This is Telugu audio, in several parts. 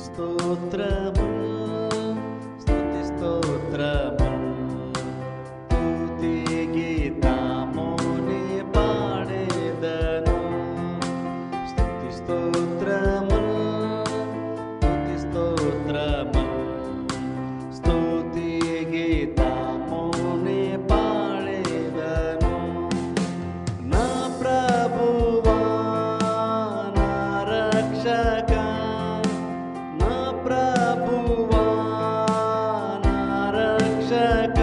స్తోత్రము స్తుతి స్తోత్రము స్తుతి గీతముని పాడేదను స్తుతి స్తోత్రము స్తుతి స్తోత్రము స్తుతి గీతముని పాడేదను నా ప్రభువా నా రక్షక నా ప్రభువా నా రక్షక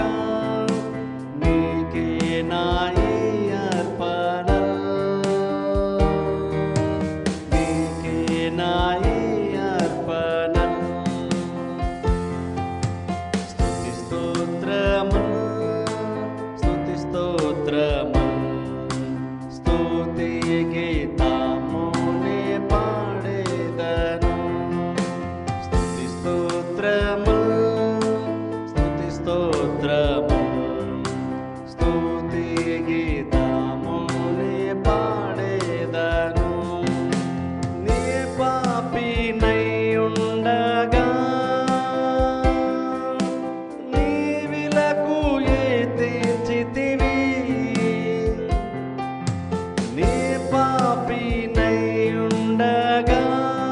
నీకే నా ఈ అర్పణ నీకే నా ఈ అర్పణ స్తుతి స్తోత్రము స్తుతి స్తోత్రము స్తుతి గీతముని పాడేదను స్తుతి స్తోత్రము స్తుతి స్తోత్రము స్తుతి గీతముని పాడేదను నీ పాపినై ఉండగా నీ విలకు ఏ తీర్చితివి నీ పాపినై ఉండగా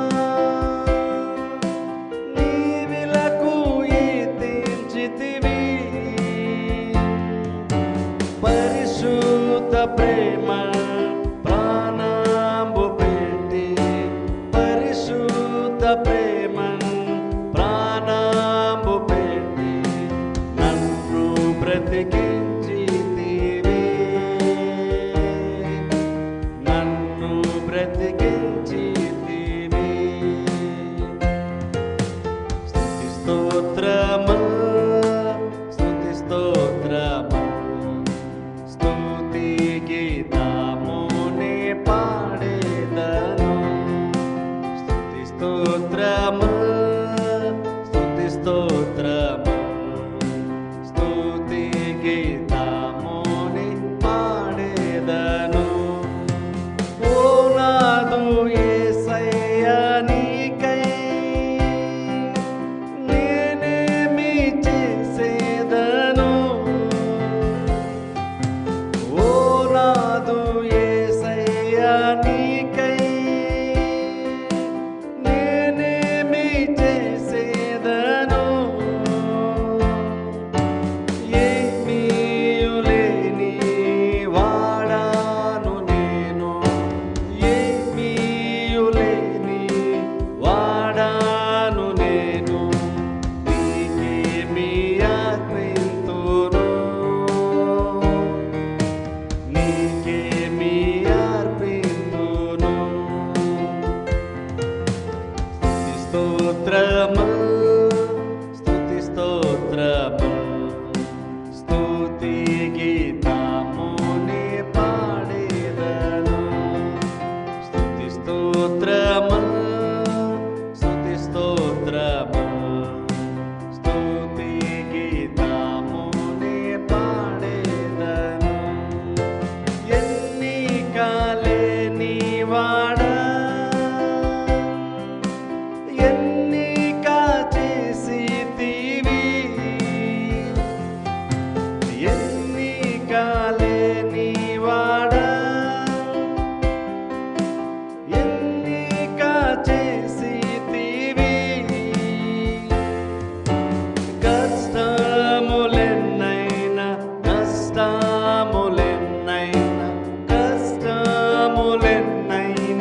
నీ విలకు ఏ తీర్చితివి పరిశుద్ధ ప్రేమ ప్రాణంబు పెట్టి పరిశుద్ధ ప్రేమ ప్రాణంబు పెట్టి నన్ను బ్రతికించితివి నన్ను బ్రతికించితివి స్తుతి స్తోత్రము స్తుతి స్తోత్రము స్తుతి గీతముని పాడేదను స్తుతి స్తోత్రము స్తుతి స్తోత్రము స్తుతి గీతముని పాడేదను ఓ నాదు యేసయ్య నీకై నేనేమి చేసేదను ఓ నాదు యేసయ్య నీకై నేనేమి చేసేదను ఏమీయులేని వాడాను నేను ఏమీయులేని వాడాను నేను నీకేమి అర్పింతును నీకేమి అర్పింతును స్తుతి స్తోత్రము స్తుతి స్తోత్రము స్తుతి గీతముని పాడేదను స్తుతి స్తోత్రము స్తుతి స్తోత్రము స్తుతి గీతముని పాడేదను ఎన్నికలే నీవాడా ఎన్నిక చేసితివి ఎన్నికలే నీవాడా ఎన్నిక చేసితివి కష్టములెన్నైనా కష్టములెన్నైనా కష్టములెన్నైనా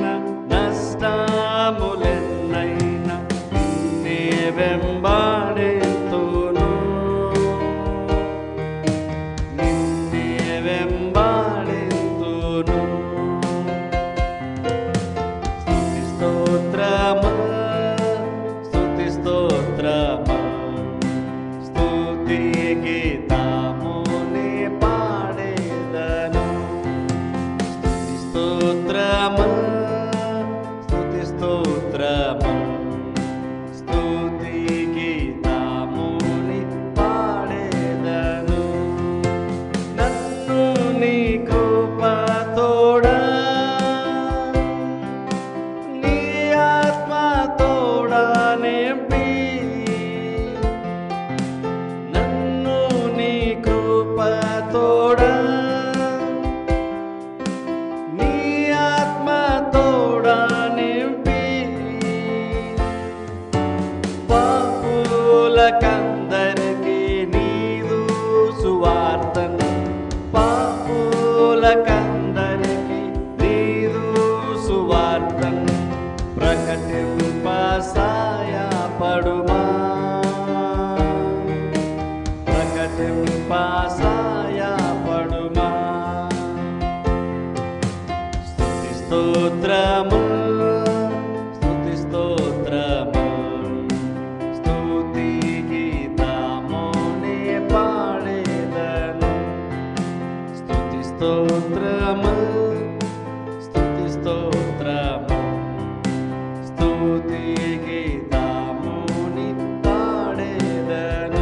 స్తోత్రము స్తుతి స్తోత్రము స్తుతి గీతముని పాడేదను స్తుతి స్తోత్రము స్తుతి స్తోత్రము స్తుతి గీతముని పాడేదను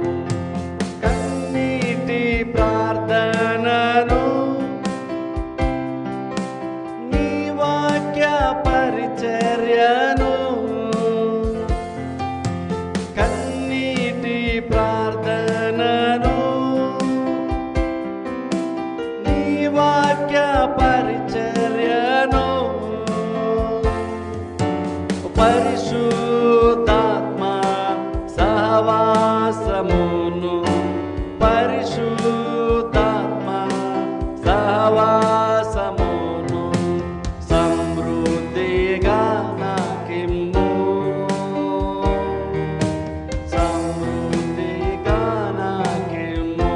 కన్నీటి ప్రార్థనను నీ వాక్య పరిచర్యను కన్నీటి ప్రార్థనను నీ వాక్య పరిచర్యను పరిశుద్ధాత్మ సహవాసమును పరిశుద్ధాత్మ సహవాసమును సమృద్ధిగా నాకిమ్ము సమృద్ధిగా నాకిమ్ము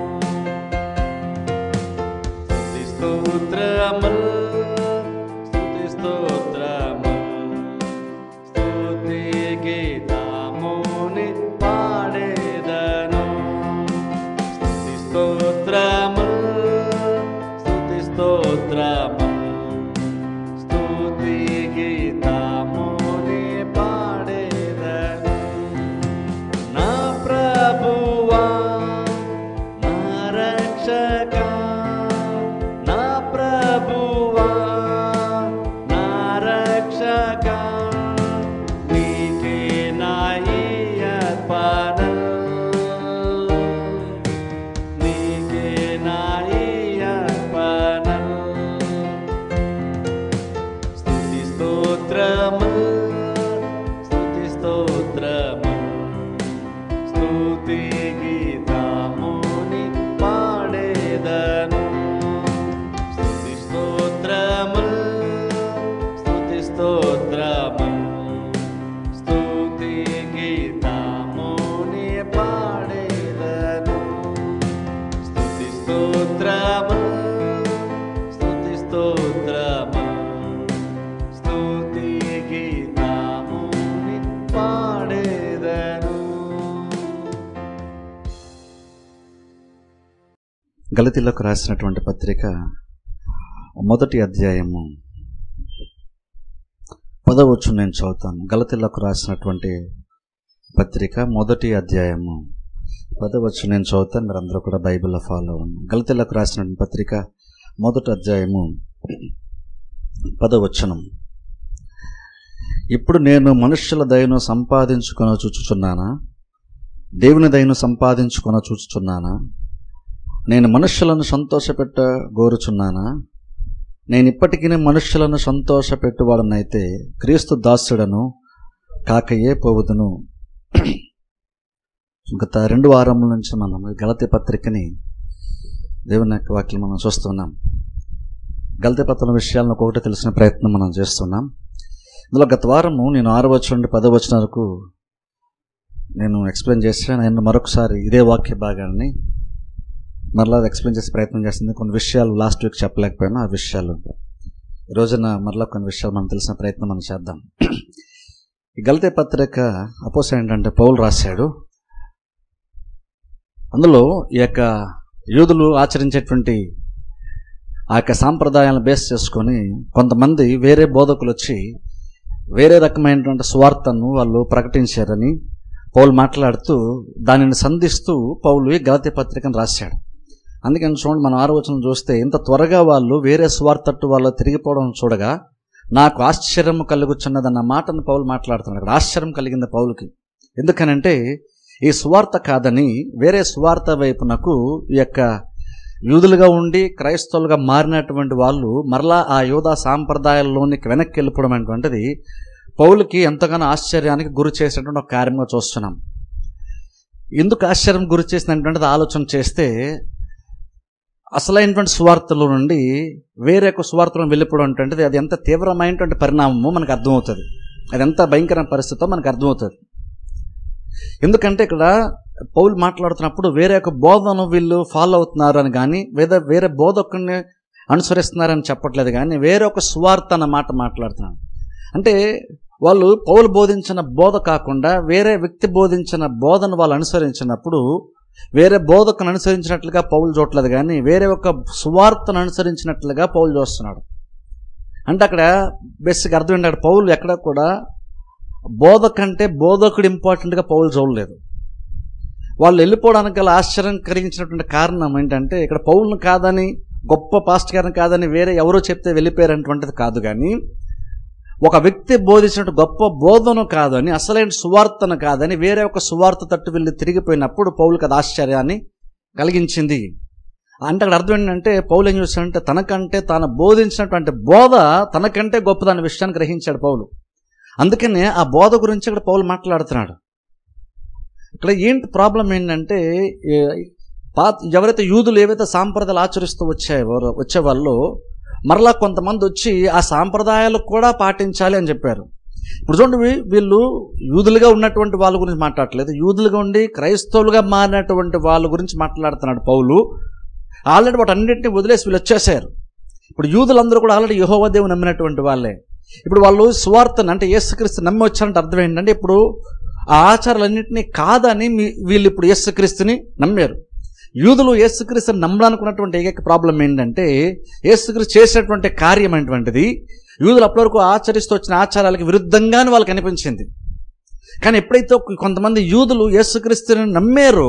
స్తుతి స్తోత్రములు స్తుతి స్తోత్రములు స్తుతి గీతముని పాడేదను స్తుతి స్తోత్రములు స్తుతి స్తోత్రములు స్తుతి గీతముని పాడేదను నా ప్రభువా నా రక్షక నా ప్రభువా నా రక్షక నీకే నా అర్పణ నీకే నా అర్పణ స్తుతి స్తోత్రము స్తుతి స్తోత్రము స్తుతి గీతముని పాడేదను స్తుతి స్తోత్రము స్తుతి స్తోత్రము స్తుతి గీతముని పాడేదను స్తుతి స్తోత్రము స్తుతి స్తోత్రము స్తుతి గీతముని పాడేదను గలతీలకు రాసినటువంటి పత్రిక మొదటి అధ్యాయము పదవచ్చు నేను చదువుతాను గలతీలకు రాసినటువంటి పత్రిక మొదటి అధ్యాయము పదవచ్చు నేను చదువుతాను మీరు అందరూ కూడా బైబిల్లో ఫాలో అవ్వండి గలతీలకు రాసినటువంటి పత్రిక మొదటి అధ్యాయము పదవచనం ఇప్పుడు నేను మనుష్యుల దయను సంపాదించుకొని చూచుచున్నానా దేవుని దయను సంపాదించుకొని చూచుచున్నానా నేను మనుష్యులను సంతోషపెట్ట గోరుచున్నానా నేను ఇప్పటికీ మనుష్యులను సంతోషపెట్టువాడనైతే క్రీస్తు దాసుడను కాకయే పోవుదును గత రెండు వారముల నుంచి మనం ఈ గలతి పత్రికని దేవుని యొక్క వాక్యం మనం చూస్తున్నాం గలతి పత్రం విషయాలను ఒక్కొక్కటి తెలిసిన ప్రయత్నం మనం చేస్తున్నాం ఇందులో గత వారము నేను ఆరు వచ్చిన నుండి పదో వచ్చిన వరకు నేను ఎక్స్ప్లెయిన్ చేశాను నేను మరొకసారి ఇదే వాక్య భాగాన్ని మరలా అది ఎక్స్ప్లెయిన్ చేసే ప్రయత్నం చేస్తుంది కొన్ని విషయాలు లాస్ట్ వీక్ చెప్పలేకపోయినా ఆ విషయాలు ఈ రోజున మరలా కొన్ని విషయాలు మనం తెలిసిన ప్రయత్నం మనం చేద్దాం ఈ గలతే పత్రిక అపోస్ ఏంటంటే పౌలు రాశాడు అందులో ఈ యొక్క యూదులు ఆచరించేటువంటి ఆ యొక్క సాంప్రదాయాలను బేస్ చేసుకొని కొంతమంది వేరే బోధకులు వచ్చి వేరే రకమైనటువంటి స్వార్థను వాళ్ళు ప్రకటించారని పౌలు మాట్లాడుతూ దానిని సంధిస్తూ పౌలు ఈ గలతి పత్రికను రాశాడు అందుకని చూడండి మనం ఆరు వచనం చూస్తే ఇంత త్వరగా వాళ్ళు వేరే స్వార్థట్టు వాళ్ళు తిరిగిపోవడం చూడగా నాకు ఆశ్చర్యం కలుగుచున్నదన్న మాటను పౌలు మాట్లాడుతున్నాడు అక్కడ ఆశ్చర్యం కలిగింది పౌలుకి ఎందుకనంటే ఈ స్వార్థ కాదని వేరే స్వార్థ వైపునకు ఈ యొక్క యూదులుగా ఉండి క్రైస్తవులుగా మారినటువంటి వాళ్ళు మరలా ఆ యూదా సాంప్రదాయాల్లోనికి వెనక్కి వెళ్ళిపోవడం అనేటువంటిది పౌలుకి ఎంతగానో ఆశ్చర్యానికి గురి చేసేటువంటి ఒక కార్యంగా చూస్తున్నాం ఎందుకు ఆశ్చర్యం గురి చేసినటువంటిది ఆలోచన చేస్తే అసలైనటువంటి స్వార్థలో నుండి వేరే ఒక స్వార్థలో వెళ్ళిపోవడం అంటే అది ఎంత తీవ్రమైనటువంటి పరిణామమో మనకు అర్థమవుతుంది అది ఎంత భయంకరమైన పరిస్థితో మనకు అర్థమవుతుంది ఎందుకంటే ఇక్కడ పౌలు మాట్లాడుతున్నప్పుడు వేరే ఒక బోధను వీళ్ళు ఫాలో అవుతున్నారు అని కానీ వేరే వేరే బోధకుని అనుసరిస్తున్నారని చెప్పట్లేదు కానీ వేరొక సువార్త అన్న మాట మాట్లాడుతున్నాను అంటే వాళ్ళు పౌలు బోధించిన బోధ కాకుండా వేరే వ్యక్తి బోధించిన బోధను వాళ్ళు అనుసరించినప్పుడు వేరే బోధకును అనుసరించినట్లుగా పౌలు చూడట్లేదు కానీ వేరే ఒక సువార్తను అనుసరించినట్లుగా పౌలు చూస్తున్నాడు అంటే అక్కడ బేసిక్ అర్థం ఏంటంటే పౌలు ఎక్కడ కూడా బోధ కంటే బోధకుడు ఇంపార్టెంట్గా పౌలు చూడలేదు వాళ్ళు వెళ్ళిపోవడానికి గల ఆశ్చర్యం కలిగించినటువంటి కారణం ఏంటంటే ఇక్కడ పౌలను కాదని గొప్ప పాస్ట్ గారిని కాదని వేరే ఎవరో చెప్తే వెళ్ళిపోయారటువంటిది కాదు కానీ ఒక వ్యక్తి బోధించినట్టు గొప్ప బోధను కాదని అసలైన సువార్తను కాదని వేరే ఒక సువార్త తట్టు వెళ్ళి తిరిగిపోయినప్పుడు పౌలకు అది ఆశ్చర్యాన్ని కలిగించింది అంటే అక్కడ అర్థం ఏంటంటే పౌలు ఏం చేశాడంటే తనకంటే తాను బోధించినటువంటి బోధ తనకంటే గొప్పదన్న విషయాన్ని గ్రహించాడు పౌలు అందుకనే ఆ బోధ గురించి ఇక్కడ పౌలు మాట్లాడుతున్నాడు ఇక్కడ ఏంటి ప్రాబ్లం ఏంటంటే ఏ- పాత ఎవరైతే యూదులు ఏవైతే సాంప్రదాయాలు ఆచరిస్తూ వచ్చాయో వచ్చేవాళ్ళు మరలా కొంతమంది వచ్చి ఆ సాంప్రదాయాలు కూడా పాటించాలి అని చెప్పారు ఇప్పుడు చూడండి వీ- వీళ్ళు యూదులుగా ఉన్నటువంటి వాళ్ళ గురించి మాట్లాడట్లేదు యూదులుగా ఉండి క్రైస్తవులుగా మారినటువంటి వాళ్ళ గురించి మాట్లాడుతున్నాడు పౌలు ఆల్రెడీ వాటన్నింటినీ వదిలేసి వీళ్ళు వచ్చేసారు ఇప్పుడు యూదులందరూ కూడా ఆల్రెడీ యహోవ దేవుని నమ్మినటువంటి వాళ్ళే ఇప్పుడు వాళ్ళు సువార్తను అంటే యేసుక్రీస్తు నమ్మి వచ్చారంటే అర్థం ఏంటంటే ఇప్పుడు ఆ ఆచారాలన్నింటినీ కాదని మీ- వీళ్ళు ఇప్పుడు యేసుక్రీస్తుని నమ్మారు యూదులు యేసుక్రీస్తుని నమ్మడానికి ఉన్నటువంటి ఏకైక ప్రాబ్లం ఏంటంటే యేసుక్రీస్తు చేసినటువంటి కార్యం అనేటువంటిది యూదులు అప్పటివరకు ఆచరిస్తూ వచ్చిన ఆచారాలకు విరుద్ధంగానే వాళ్ళకి అనిపించింది కానీ ఎప్పుడైతే ఒక- కొంతమంది యూదులు యేసుక్రీస్తుని నమ్మారో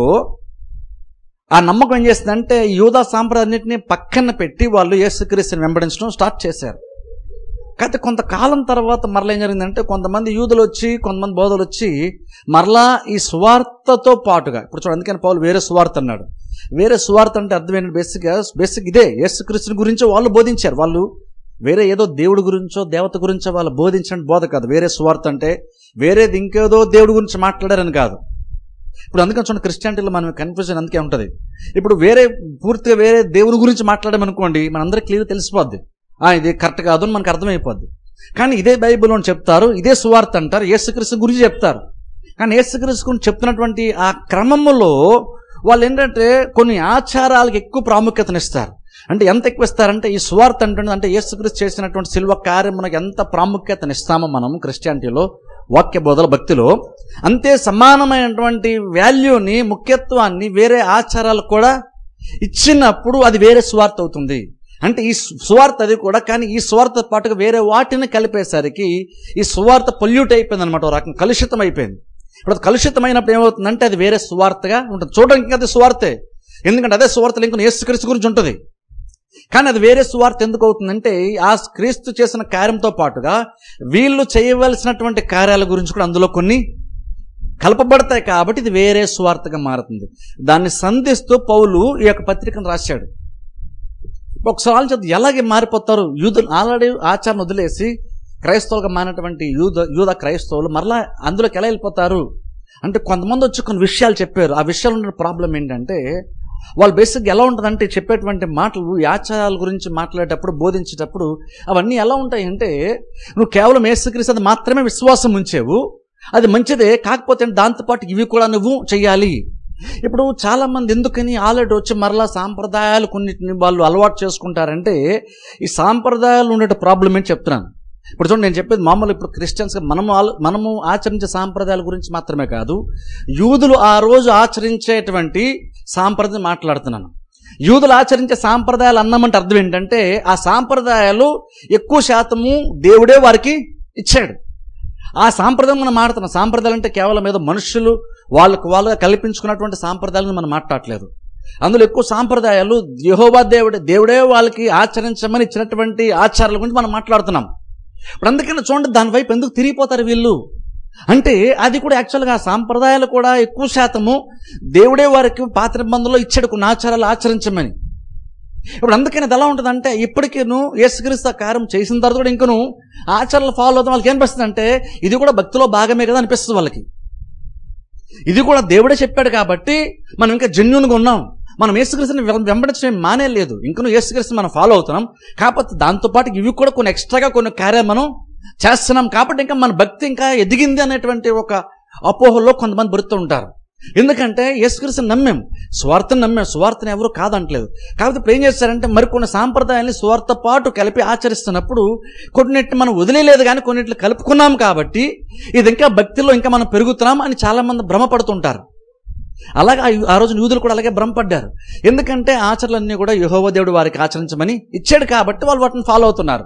ఆ నమ్మకం ఏం చేసిందంటే యూదా సాంప్రదాయాన్నింటినీ పక్కన పెట్టి వాళ్ళు యేసుక్రీస్తుని వెంబడించడం స్టార్ట్ చేశారు కాకపోతే కొంతకాలం తర్వాత మరలా ఏం జరిగిందంటే కొంతమంది యూదులు వచ్చి కొంతమంది బోధలు వచ్చి మరలా ఈ సువార్తతో పాటుగా ఇప్పుడు చూడండి అందుకని పౌలు వేరే సువార్త అన్నాడు వేరే సువార్త అంటే అర్థం ఏంటంటే బేసిక్గా బేసిక్ ఇదే యేసుక్రీస్తుని గురించి వాళ్ళు బోధించారు వాళ్ళు వేరే ఏదో దేవుడి గురించో దేవత గురించో వాళ్ళు బోధించిన బోధ కాదు వేరే సువార్త అంటే వేరేది ఇంకేదో దేవుడి గురించి మాట్లాడారని కాదు ఇప్పుడు అందుకని చూడండి క్రిస్టియానిటీలో మనం కన్ఫ్యూజన్ అందుకే ఉంటుంది ఇప్పుడు వేరే పూర్తిగా వేరే దేవుని గురించి మాట్లాడామనుకోండి మనందరికీ క్లియర్ తెలిసిపోద్ది ఆ, ఇది కరెక్ట్ కాదు అని మనకు అర్థమైపోద్ది కానీ ఇదే బైబిల్లో చెప్తారు ఇదే సువార్త అంటారు యేసుక్రీస్తు గురించి చెప్తారు కానీ యేసుక్రీస్తు గురించి చెప్తున్నటువంటి ఆ క్రమములో వాళ్ళు ఏంటంటే కొన్ని ఆచారాలకు ఎక్కువ ప్రాముఖ్యతనిస్తారు అంటే ఎంత ఎక్కువ ఇస్తారంటే ఈ సువార్త అంటే అంటే యేసుక్రీస్తు చేసినటువంటి శిల్వ కార్యం మనకు ఎంత ప్రాముఖ్యతనిస్తామో మనం క్రిస్టియానిటీలో వాక్య బోధల భక్తిలో అంతే సమానమైనటువంటి వాల్యూని ముఖ్యత్వాన్ని వేరే ఆచారాలు కూడా ఇచ్చినప్పుడు అది వేరే స్వార్థ అవుతుంది అంటే ఈ సు- సువార్త అది కూడా కానీ ఈ సువార్త పాటుగా వేరే వాటిని కలిపేసరికి ఈ సువార్త పొల్యూట్ అయిపోయింది అనమాట రకం కలుషితం అయిపోయింది ఇప్పుడు అది కలుషితమైనప్పుడు ఏమవుతుందంటే అది వేరే సువార్తగా ఉంటుంది చూడడానికి ఇంకా అది సువార్తే ఎందుకంటే అదే సువార్తలు ఇంకొన్ని యేసుక్రీస్తు గురించి ఉంటుంది కానీ అది వేరే సువార్త ఎందుకు అవుతుందంటే ఆ క్రీస్తు చేసిన కార్యంతో పాటుగా వీళ్ళు చేయవలసినటువంటి కార్యాల గురించి కూడా అందులో కొన్ని కలపబడతాయి కాబట్టి ఇది వేరే సువార్తగా మారుతుంది దాన్ని సంధిస్తూ పౌలు ఈ యొక్క పత్రికను రాశాడు ఒకసారి ఆలోచించదు ఎలాగే మారిపోతారు యూదులు ఆల్రెడీ ఆచారం వదిలేసి క్రైస్తవులుగా మారినటువంటి యూద యూద క్రైస్తవులు మరలా అందులోకి ఎలా వెళ్ళిపోతారు అంటే కొంతమంది వచ్చి కొన్ని విషయాలు చెప్పారు ఆ విషయాలు ఉన్న ప్రాబ్లం ఏంటంటే వాళ్ళు బేసిక్ ఎలా ఉంటుందంటే చెప్పేటువంటి మాటలు ఈ ఆచారాల గురించి మాట్లాడేటప్పుడు బోధించేటప్పుడు అవన్నీ ఎలా ఉంటాయి అంటే నువ్వు కేవలం ఏసుక్రీస్తు అది మాత్రమే విశ్వాసం ఉంచేవు అది మంచిదే కాకపోతే దాంతోపాటు ఇవి కూడా నువ్వు చెయ్యాలి ఇప్పుడు చాలా మంది ఎందుకని ఆల్రెడీ వచ్చి మరలా సాంప్రదాయాలు కొన్నిటిని వాళ్ళు అలవాటు చేసుకుంటారంటే ఈ సాంప్రదాయాలు ఉండే ప్రాబ్లం ఏంటి చెప్తున్నాను ఇప్పుడు చూడండి నేను చెప్పేది మామూలు ఇప్పుడు క్రిస్టియన్స్ మనము ఆలో- మనము ఆచరించే సాంప్రదాయాల గురించి మాత్రమే కాదు యూదులు ఆ రోజు ఆచరించేటువంటి సాంప్రదాయం మాట్లాడుతున్నాను యూదులు ఆచరించే సాంప్రదాయాలు అన్నామంటే అర్థం ఏంటంటే ఆ సాంప్రదాయాలు ఎక్కువ శాతము దేవుడే వారికి ఇచ్చాడు ఆ సాంప్రదాయం మనం మాట్లాడుతున్నాం సాంప్రదాయాలు అంటే కేవలం ఏదో మనుషులు వాళ్ళకు వాళ్ళుగా కల్పించుకున్నటువంటి సాంప్రదాయాలను మనం మాట్లాడట్లేదు అందులో ఎక్కువ సాంప్రదాయాలు యహోవా దేవుడే దేవుడే వాళ్ళకి ఆచరించమని ఇచ్చినటువంటి ఆచారాల గురించి మనం మాట్లాడుతున్నాం ఇప్పుడు అందుకని చూడండి దాని వైపు ఎందుకు తిరిగిపోతారు వీళ్ళు అంటే అది కూడా యాక్చువల్గా ఆ సాంప్రదాయాలు కూడా ఎక్కువ శాతము దేవుడే వారికి పాత నిబంధనలో ఇచ్చాడు కొన్ని ఆచారాలు ఆచరించమని ఇప్పుడు అందుకని అది ఎలా ఉంటుందంటే ఇప్పటికీను యేసుక్రీస్తు ఆ కార్యం చేసిన తర్వాత కూడా ఇంకను ఆచారాలు ఫాలో అవుతాం వాళ్ళకి ఏమనిపిస్తుంది అంటే ఇది కూడా భక్తిలో భాగమే కదా అనిపిస్తుంది వాళ్ళకి ఇది కూడా దేవుడే చెప్పాడు కాబట్టి మనం ఇంకా జెన్యున్గా ఉన్నాం మనం యేసుక్రీస్తుని వెం- వెంబడించడం మానేలేదు ఇంకను యేసుక్రీస్తు మనం ఫాలో అవుతున్నాం కాకపోతే దాంతోపాటు ఇవి కూడా కొన్ని ఎక్స్ట్రాగా కొన్ని కార్యాలు మనం చేస్తున్నాం కాబట్టి ఇంకా మన భక్తి ఇంకా ఎదిగింది అనేటువంటి ఒక అపోహలో కొంతమంది బరుతూ ఉంటారు ఎందుకంటే యేసుక్రీస్తుని నమ్మాం స్వార్థం నమ్మాం స్వార్థని ఎవరు కాదంటలేదు కాకపోతే ఇప్పుడు ఏం చేస్తారంటే మరికొన్ని సాంప్రదాయాన్ని స్వార్థ పాటు కలిపి ఆచరిస్తున్నప్పుడు కొన్నిటిని మనం వదిలేదు కానీ కొన్నిట్లు కలుపుకున్నాం కాబట్టి ఇది ఇంకా భక్తిలో ఇంకా మనం పెరుగుతున్నాం అని చాలా మంది భ్రమపడుతుంటారు అలాగే ఆ- ఆ రోజు యూదులు కూడా అలాగే భ్రమపడ్డారు ఎందుకంటే ఆచరణలన్నీ కూడా యహోవ దేవుడు వారికి ఆచరించమని ఇచ్చాడు కాబట్టి వాళ్ళు వాటిని ఫాలో అవుతున్నారు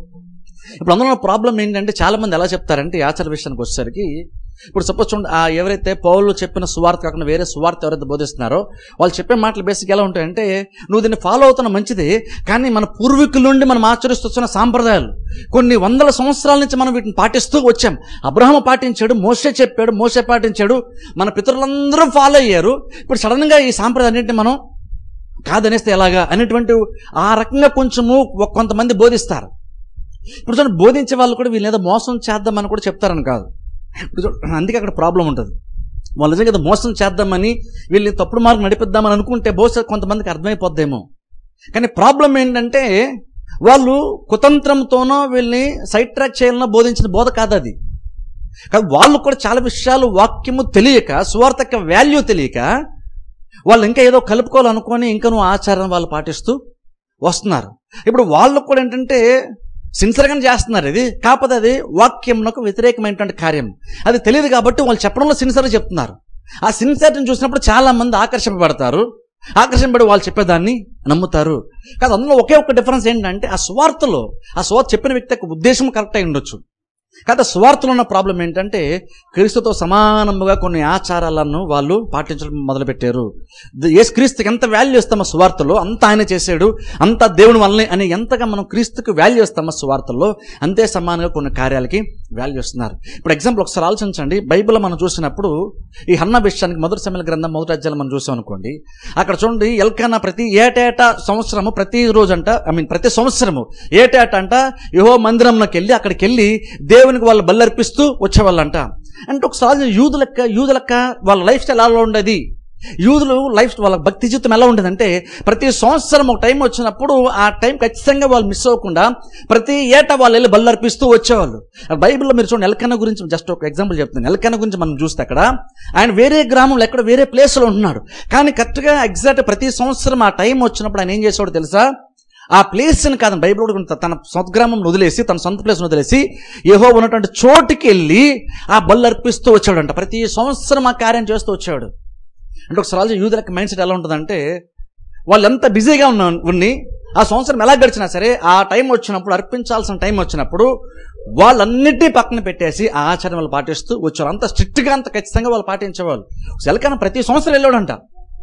ఇప్పుడు అందులో ప్రాబ్లం ఏంటంటే చాలా మంది ఎలా చెప్తారంటే ఈ ఆచార విషయానికి వచ్చేసరికి ఇప్పుడు సపోజ్ చూడండి ఆ ఎవరైతే పౌలు చెప్పిన సువార్త కాకుండా వేరే సువార్త ఎవరైతే బోధిస్తున్నారో వాళ్ళు చెప్పే మాటలు బేసిక్ ఎలా ఉంటాయంటే నువ్వు దీన్ని ఫాలో అవుతున్న మంచిది కానీ మన పూర్వీకుల నుండి మనం ఆచరిస్తున్న సాంప్రదాయాలు కొన్ని వందల సంవత్సరాల నుంచి మనం వీటిని పాటిస్తూ వచ్చాం అబ్రహం పాటించాడు మోసే చెప్పాడు మోసే పాటించాడు మన పితరులందరూ ఫాలో అయ్యారు ఇప్పుడు సడన్గా ఈ సాంప్రదాయాన్నింటిని మనం కాదనేస్తే ఎలాగా అనేటువంటి ఆ రకంగా కొంచెము ఒక- కొంతమంది బోధిస్తారు ఇప్పుడు చూడండి బోధించే వాళ్ళు కూడా వీళ్ళు ఏదో మోసం చేద్దామని కూడా చెప్తారని కాదు ఇప్పుడు చూడండి, అందుకే అక్కడ ప్రాబ్లం ఉంటుంది వాళ్ళు నిజంగా ఏదో మోసం చేద్దామని వీళ్ళని తప్పుడు మార్గం నడిపిద్దామని అనుకుంటే బహుశా కొంతమందికి అర్థమైపోద్దేమో కానీ ప్రాబ్లం ఏంటంటే వాళ్ళు కుతంత్రంతోనో వీళ్ళని సైడ్ ట్రాక్ చేయాలన్నా బోధించిన బోధ కాదు అది కాదు వాళ్ళు కూడా చాలా విషయాలు వాక్యము తెలియక సువార్తక వాల్యూ తెలియక వాళ్ళు ఇంకా ఏదో కలుపుకోవాలనుకొని ఇంకా నువ్వు ఆచారం వాళ్ళు పాటిస్తూ వస్తున్నారు ఇప్పుడు వాళ్ళు కూడా ఏంటంటే సిన్సియర్గానే చేస్తున్నారు ఇది కాకపోతే అది వాక్యంకు వ్యతిరేకమైనటువంటి కార్యం అది తెలియదు కాబట్టి వాళ్ళు చెప్పడంలో సిన్సియర్గా చెప్తున్నారు ఆ సిన్సియర్ని చూసినప్పుడు చాలా మంది ఆకర్షింపబడతారు ఆకర్షింపబడి వాళ్ళు చెప్పేదాన్ని నమ్ముతారు కాదు అందులో ఒకే ఒక్క డిఫరెన్స్ ఏంటంటే ఆ స్వార్థలో ఆ స్వార్థ చెప్పిన వ్యక్తి యొక్క ఉద్దేశం కరెక్ట్ అయి ఉండొచ్చు కాదు స్వార్థలో ఉన్న ప్రాబ్లం ఏంటంటే క్రీస్తుతో సమానముగా కొన్ని ఆచారాలను వాళ్ళు పాటించడం మొదలుపెట్టారు ఏ క్రీస్తుకి ఎంత వాల్యూ ఇస్తామో స్వార్థలో అంత ఆయన చేశాడు అంత దేవుని వల్లనే అని ఎంతగా మనం క్రీస్తుకి వాల్యూ ఇస్తామో స్వార్థలో అంతే సమానంగా కొన్ని కార్యాలకి వాల్యూ ఇస్తున్నారు ఇప్పుడు ఎగ్జాంపుల్ ఒకసారి ఆలోచించండి బైబిల్ మనం చూసినప్పుడు ఈ హన్న విషయానికి మొదటి సమయాల గ్రంథం మొదటి అధ్యాయం మనం చూసాం అనుకోండి అక్కడ చూడండి ఎల్కానా ప్రతి ఏటేటా సంవత్సరము ప్రతి రోజు అంట ఐ మీన్ ప్రతి సంవత్సరము ఏటేట అంట యహో మందిరంలోకి వెళ్ళి అక్కడికి వెళ్ళి దేవునికి వాళ్ళు బల్లర్పిస్తూ వచ్చేవాళ్ళంట అంటే ఒకసారి యూదులక్క యూదులక్క వాళ్ళ లైఫ్ స్టైల్ ఎలా ఉండేది యూదులు లైఫ్ వాళ్ళ భక్తి జీవితం ఎలా ఉండేదంటే ప్రతి సంవత్సరం ఒక టైం వచ్చినప్పుడు ఆ టైం ఖచ్చితంగా వాళ్ళు మిస్ అవ్వకుండా ప్రతి ఏటా వాళ్ళు వెళ్ళి బల్లర్పిస్తూ వచ్చేవాళ్ళు ఆ బైబిల్లో మీరు చూడండి ఎల్కన్న గురించి జస్ట్ ఒక ఎగ్జాంపుల్ చెప్తున్నాను ఎల్కన్న గురించి మనం చూస్తే అక్కడ ఆయన వేరే గ్రామంలో ఎక్కడ వేరే ప్లేస్లో ఉంటున్నాడు కానీ కరెక్ట్గా ఎగ్జాక్ట్ ప్రతి సంవత్సరం ఆ టైం వచ్చినప్పుడు ఆయన ఏం చేసేవాడు తెలుసా ఆ ప్లేస్ని కాదని బైబిల్ కూడా ఉంటుంది. తన సొంత గ్రామం వదిలేసి తన సొంత ప్లేస్ వదిలేసి ఏహో ఉన్నటువంటి చోటుకి వెళ్ళి ఆ బళ్ళు అర్పిస్తూ వచ్చాడంట ప్రతి సంవత్సరం ఆ కార్యం చేస్తూ వచ్చాడు అంటే ఒకసారి ఆలోచన యూదులకు మైండ్ సెట్ ఎలా ఉంటుందంటే వాళ్ళు ఎంత బిజీగా ఉన్న ఉన్ని ఆ సంవత్సరం ఎలా గడిచినా సరే ఆ టైం వచ్చినప్పుడు అర్పించాల్సిన టైం వచ్చినప్పుడు వాళ్ళన్నిటినీ పక్కన పెట్టేసి ఆ ఆచారం వాళ్ళు పాటిస్తూ వచ్చారు అంత స్ట్రిక్ట్గా అంత ఖచ్చితంగా వాళ్ళు పాటించేవాళ్ళు సెలకన ప్రతి సంవత్సరం వెళ్ళాడంట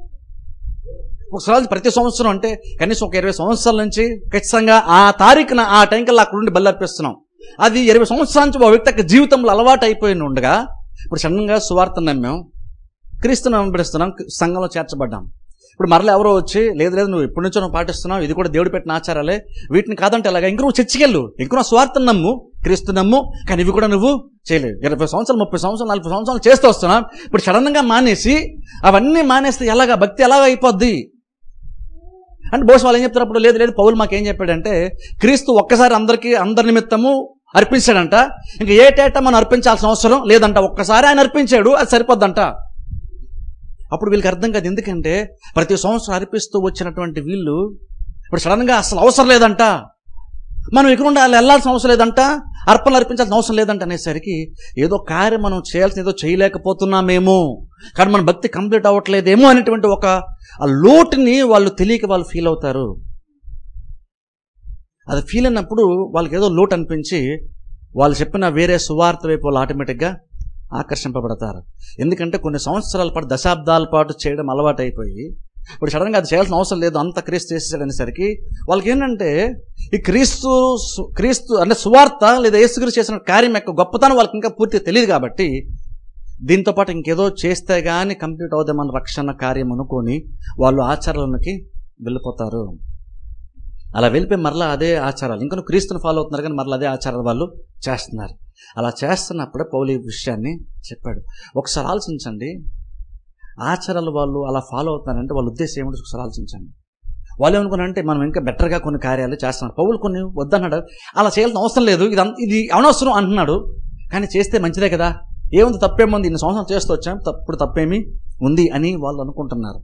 ఒకసారి ప్రతి సంవత్సరం అంటే కనీసం ఒక ఇరవై సంవత్సరాల నుంచి ఖచ్చితంగా ఆ తారీఖున ఆ టైంకల్లా అక్కడ నుండి బల్లర్పిస్తున్నాం అది ఇరవై సంవత్సరాల నుంచి ఒక వ్యక్తి యొక్క జీవితంలో అలవాటు అయిపోయి ఉండగా ఇప్పుడు సడన్గా సువార్త నమ్మాం క్రీస్తుని వెంబడిస్తున్నాం సంఘంలో చేర్చబడ్డాం ఇప్పుడు మరలా ఎవరో వచ్చి లేదు లేదు నువ్వు ఎప్పటి నుంచో నువ్వు పాటిస్తున్నావు ఇది కూడా దేవుడు పెట్టిన ఆచారాలే వీటిని కాదంటే అలాగా ఇంక నువ్వు చర్చికెళ్ళు ఇంక నువ్వు స్వార్థం నమ్ము క్రీస్తు నమ్ము కానీ ఇవి కూడా నువ్వు చేయలేవు ఇరవై సంవత్సరాలు ముప్పై సంవత్సరాలు నలభై సంవత్సరాలు చేస్తూ వస్తున్నాం ఇప్పుడు సడన్గా మానేసి అవన్నీ మానేస్తే ఎలాగా భక్తి ఎలాగ అయిపోద్ది అంటే బోస్ వాళ్ళు ఏం చెప్తారు అప్పుడు లేదు లేదు పౌలు మాకేం చెప్పాడంటే క్రీస్తు ఒక్కసారి అందరికీ అందరి నిమిత్తము అర్పించాడంట ఇంకా ఏటేటా మనం అర్పించాల్సిన అవసరం లేదంట ఒక్కసారి ఆయన అర్పించాడు అది సరిపోద్దంట అప్పుడు వీళ్ళకి అర్థం కాదు ఎందుకంటే ప్రతి సంవత్సరం అర్పిస్తూ వచ్చినటువంటి వీళ్ళు ఇప్పుడు సడన్గా అసలు అవసరం లేదంట మనం ఇక్కడ ఉండి వాళ్ళు వెళ్ళాల్సిన అవసరం లేదంట అర్పణలు అర్పించాల్సిన అవసరం లేదంట అనేసరికి ఏదో కార్యం మనం చేయాల్సిన ఏదో చేయలేకపోతున్నామేమో కానీ మన భక్తి కంప్లీట్ అవ్వట్లేదేమో అనేటువంటి ఒక ఆ లోటుని వాళ్ళు తెలియక వాళ్ళు ఫీల్ అవుతారు అది ఫీల్ అయినప్పుడు వాళ్ళకి ఏదో లోటు అనిపించి వాళ్ళు చెప్పిన వేరే సువార్త వైపు వాళ్ళు ఆటోమేటిక్గా ఆకర్షింపబడతారు ఎందుకంటే కొన్ని సంవత్సరాల పాటు దశాబ్దాల పాటు చేయడం అలవాటు అయిపోయి ఇప్పుడు సడన్గా అది చేయాల్సిన అవసరం లేదు అంత క్రీస్తు చేసేసాడు అనేసరికి వాళ్ళకి ఏంటంటే ఈ క్రీస్తు సు- క్రీస్తు అంటే సువార్త లేదా యేసుగురు చేసిన కార్యం యొక్క గొప్పతనం వాళ్ళకి ఇంకా పూర్తిగా తెలియదు కాబట్టి దీంతో పాటు ఇంకేదో చేస్తే కానీ కంప్లీట్ అవుదామన్న రక్షణ కార్యం అనుకొని వాళ్ళు ఆచారాలకి వెళ్ళిపోతారు అలా వెళ్ళిపోయి మరలా అదే ఆచారాలు ఇంకా క్రీస్తుని ఫాలో అవుతున్నారు కానీ మరలా అదే ఆచారాలు వాళ్ళు చేస్తున్నారు అలా చేస్తున్నప్పుడే పౌలు ఈ విషయాన్ని చెప్పాడు ఒకసారి ఆలోచించండి ఆచారాలు వాళ్ళు అలా ఫాలో అవుతున్నారంటే వాళ్ళ ఉద్దేశం ఏమిటో ఒకసారి ఆలోచించండి వాళ్ళు ఏమనుకున్నారంటే మనం ఇంకా బెటర్గా కొన్ని కార్యాలు చేస్తున్నాం పౌలు కొన్ని వద్దన్నాడు అలా చేయాల్సిన అవసరం లేదు ఇది అన్- ఇది అనవసరం అంటున్నాడు కానీ చేస్తే మంచిదే కదా ఏముంది తప్పేముంది ఇన్ని సంవత్సరాలు చేస్తూ వచ్చాం తప్పుడు తప్పేమీ ఉంది అని వాళ్ళు అనుకుంటున్నారు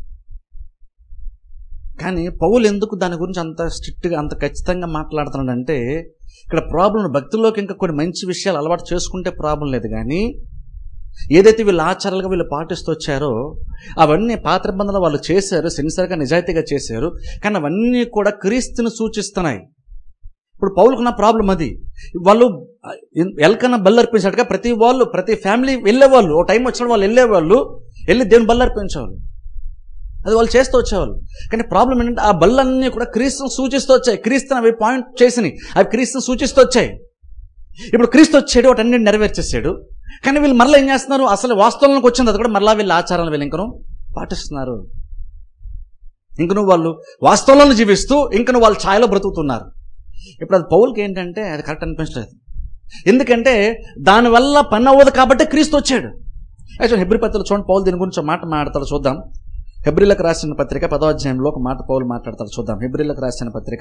కానీ పౌలు ఎందుకు దాని గురించి అంత స్ట్రిక్ట్గా అంత ఖచ్చితంగా మాట్లాడుతున్నాడంటే ఇక్కడ ప్రాబ్లం భక్తుల్లోకి ఇంకా కొన్ని మంచి విషయాలు అలవాటు చేసుకుంటే ప్రాబ్లం లేదు కానీ ఏదైతే వీళ్ళు ఆచారాలుగా వీళ్ళు పాటిస్తూ వచ్చారో అవన్నీ పాత నిబంధనలు వాళ్ళు చేశారు సిన్సియర్గా నిజాయితీగా చేశారు కానీ అవన్నీ కూడా క్రీస్తుని సూచిస్తున్నాయి ఇప్పుడు పౌలుకున్న ప్రాబ్లం అది వాళ్ళు ఎలకన్నా బల్లు అర్పించినట్టుగా ప్రతి వాళ్ళు ప్రతి ఫ్యామిలీ వెళ్ళేవాళ్ళు ఓ టైం వచ్చిన వాళ్ళు వెళ్ళేవాళ్ళు వెళ్ళి దేవుని బల్లు అర్పించేవాళ్ళు అది వాళ్ళు చేస్తూ వచ్చేవాళ్ళు కానీ ప్రాబ్లం ఏంటంటే ఆ బళ్ళన్నీ కూడా క్రీస్తుని సూచిస్తూ వచ్చాయి క్రీస్తుని అవి పాయింట్ చేసినాయి అవి క్రీస్తుని సూచిస్తూ వచ్చాయి ఇప్పుడు క్రీస్తు వచ్చాడు వాటన్ని నెరవేర్చేసాడు కానీ వీళ్ళు మరలా ఏం చేస్తున్నారు అసలు వాస్తవంలోకి వచ్చింది అది కూడా మరలా వీళ్ళ ఆచారాలు వీళ్ళు ఇంకను పాటిస్తున్నారు ఇంకను వాళ్ళు వాస్తవంలో జీవిస్తూ ఇంకను వాళ్ళ ఛాయలో బ్రతుకుతున్నారు ఇప్పుడు అది పౌలకి ఏంటంటే అది కరెక్ట్ అనిపించలేదు ఎందుకంటే దానివల్ల పని అవ్వదు కాబట్టి క్రీస్తు వచ్చాడు యాక్చువల్ హెబ్రి పత్రికలో చూడండి పౌలు దీని గురించి ఒక మాట మాట్లాడతాడు చూద్దాం హెబ్రిలకు రాసిన పత్రిక పదో అధ్యాయంలో ఒక మాట పౌలు మాట్లాడతాడు చూద్దాం హెబ్రిలకు రాసిన పత్రిక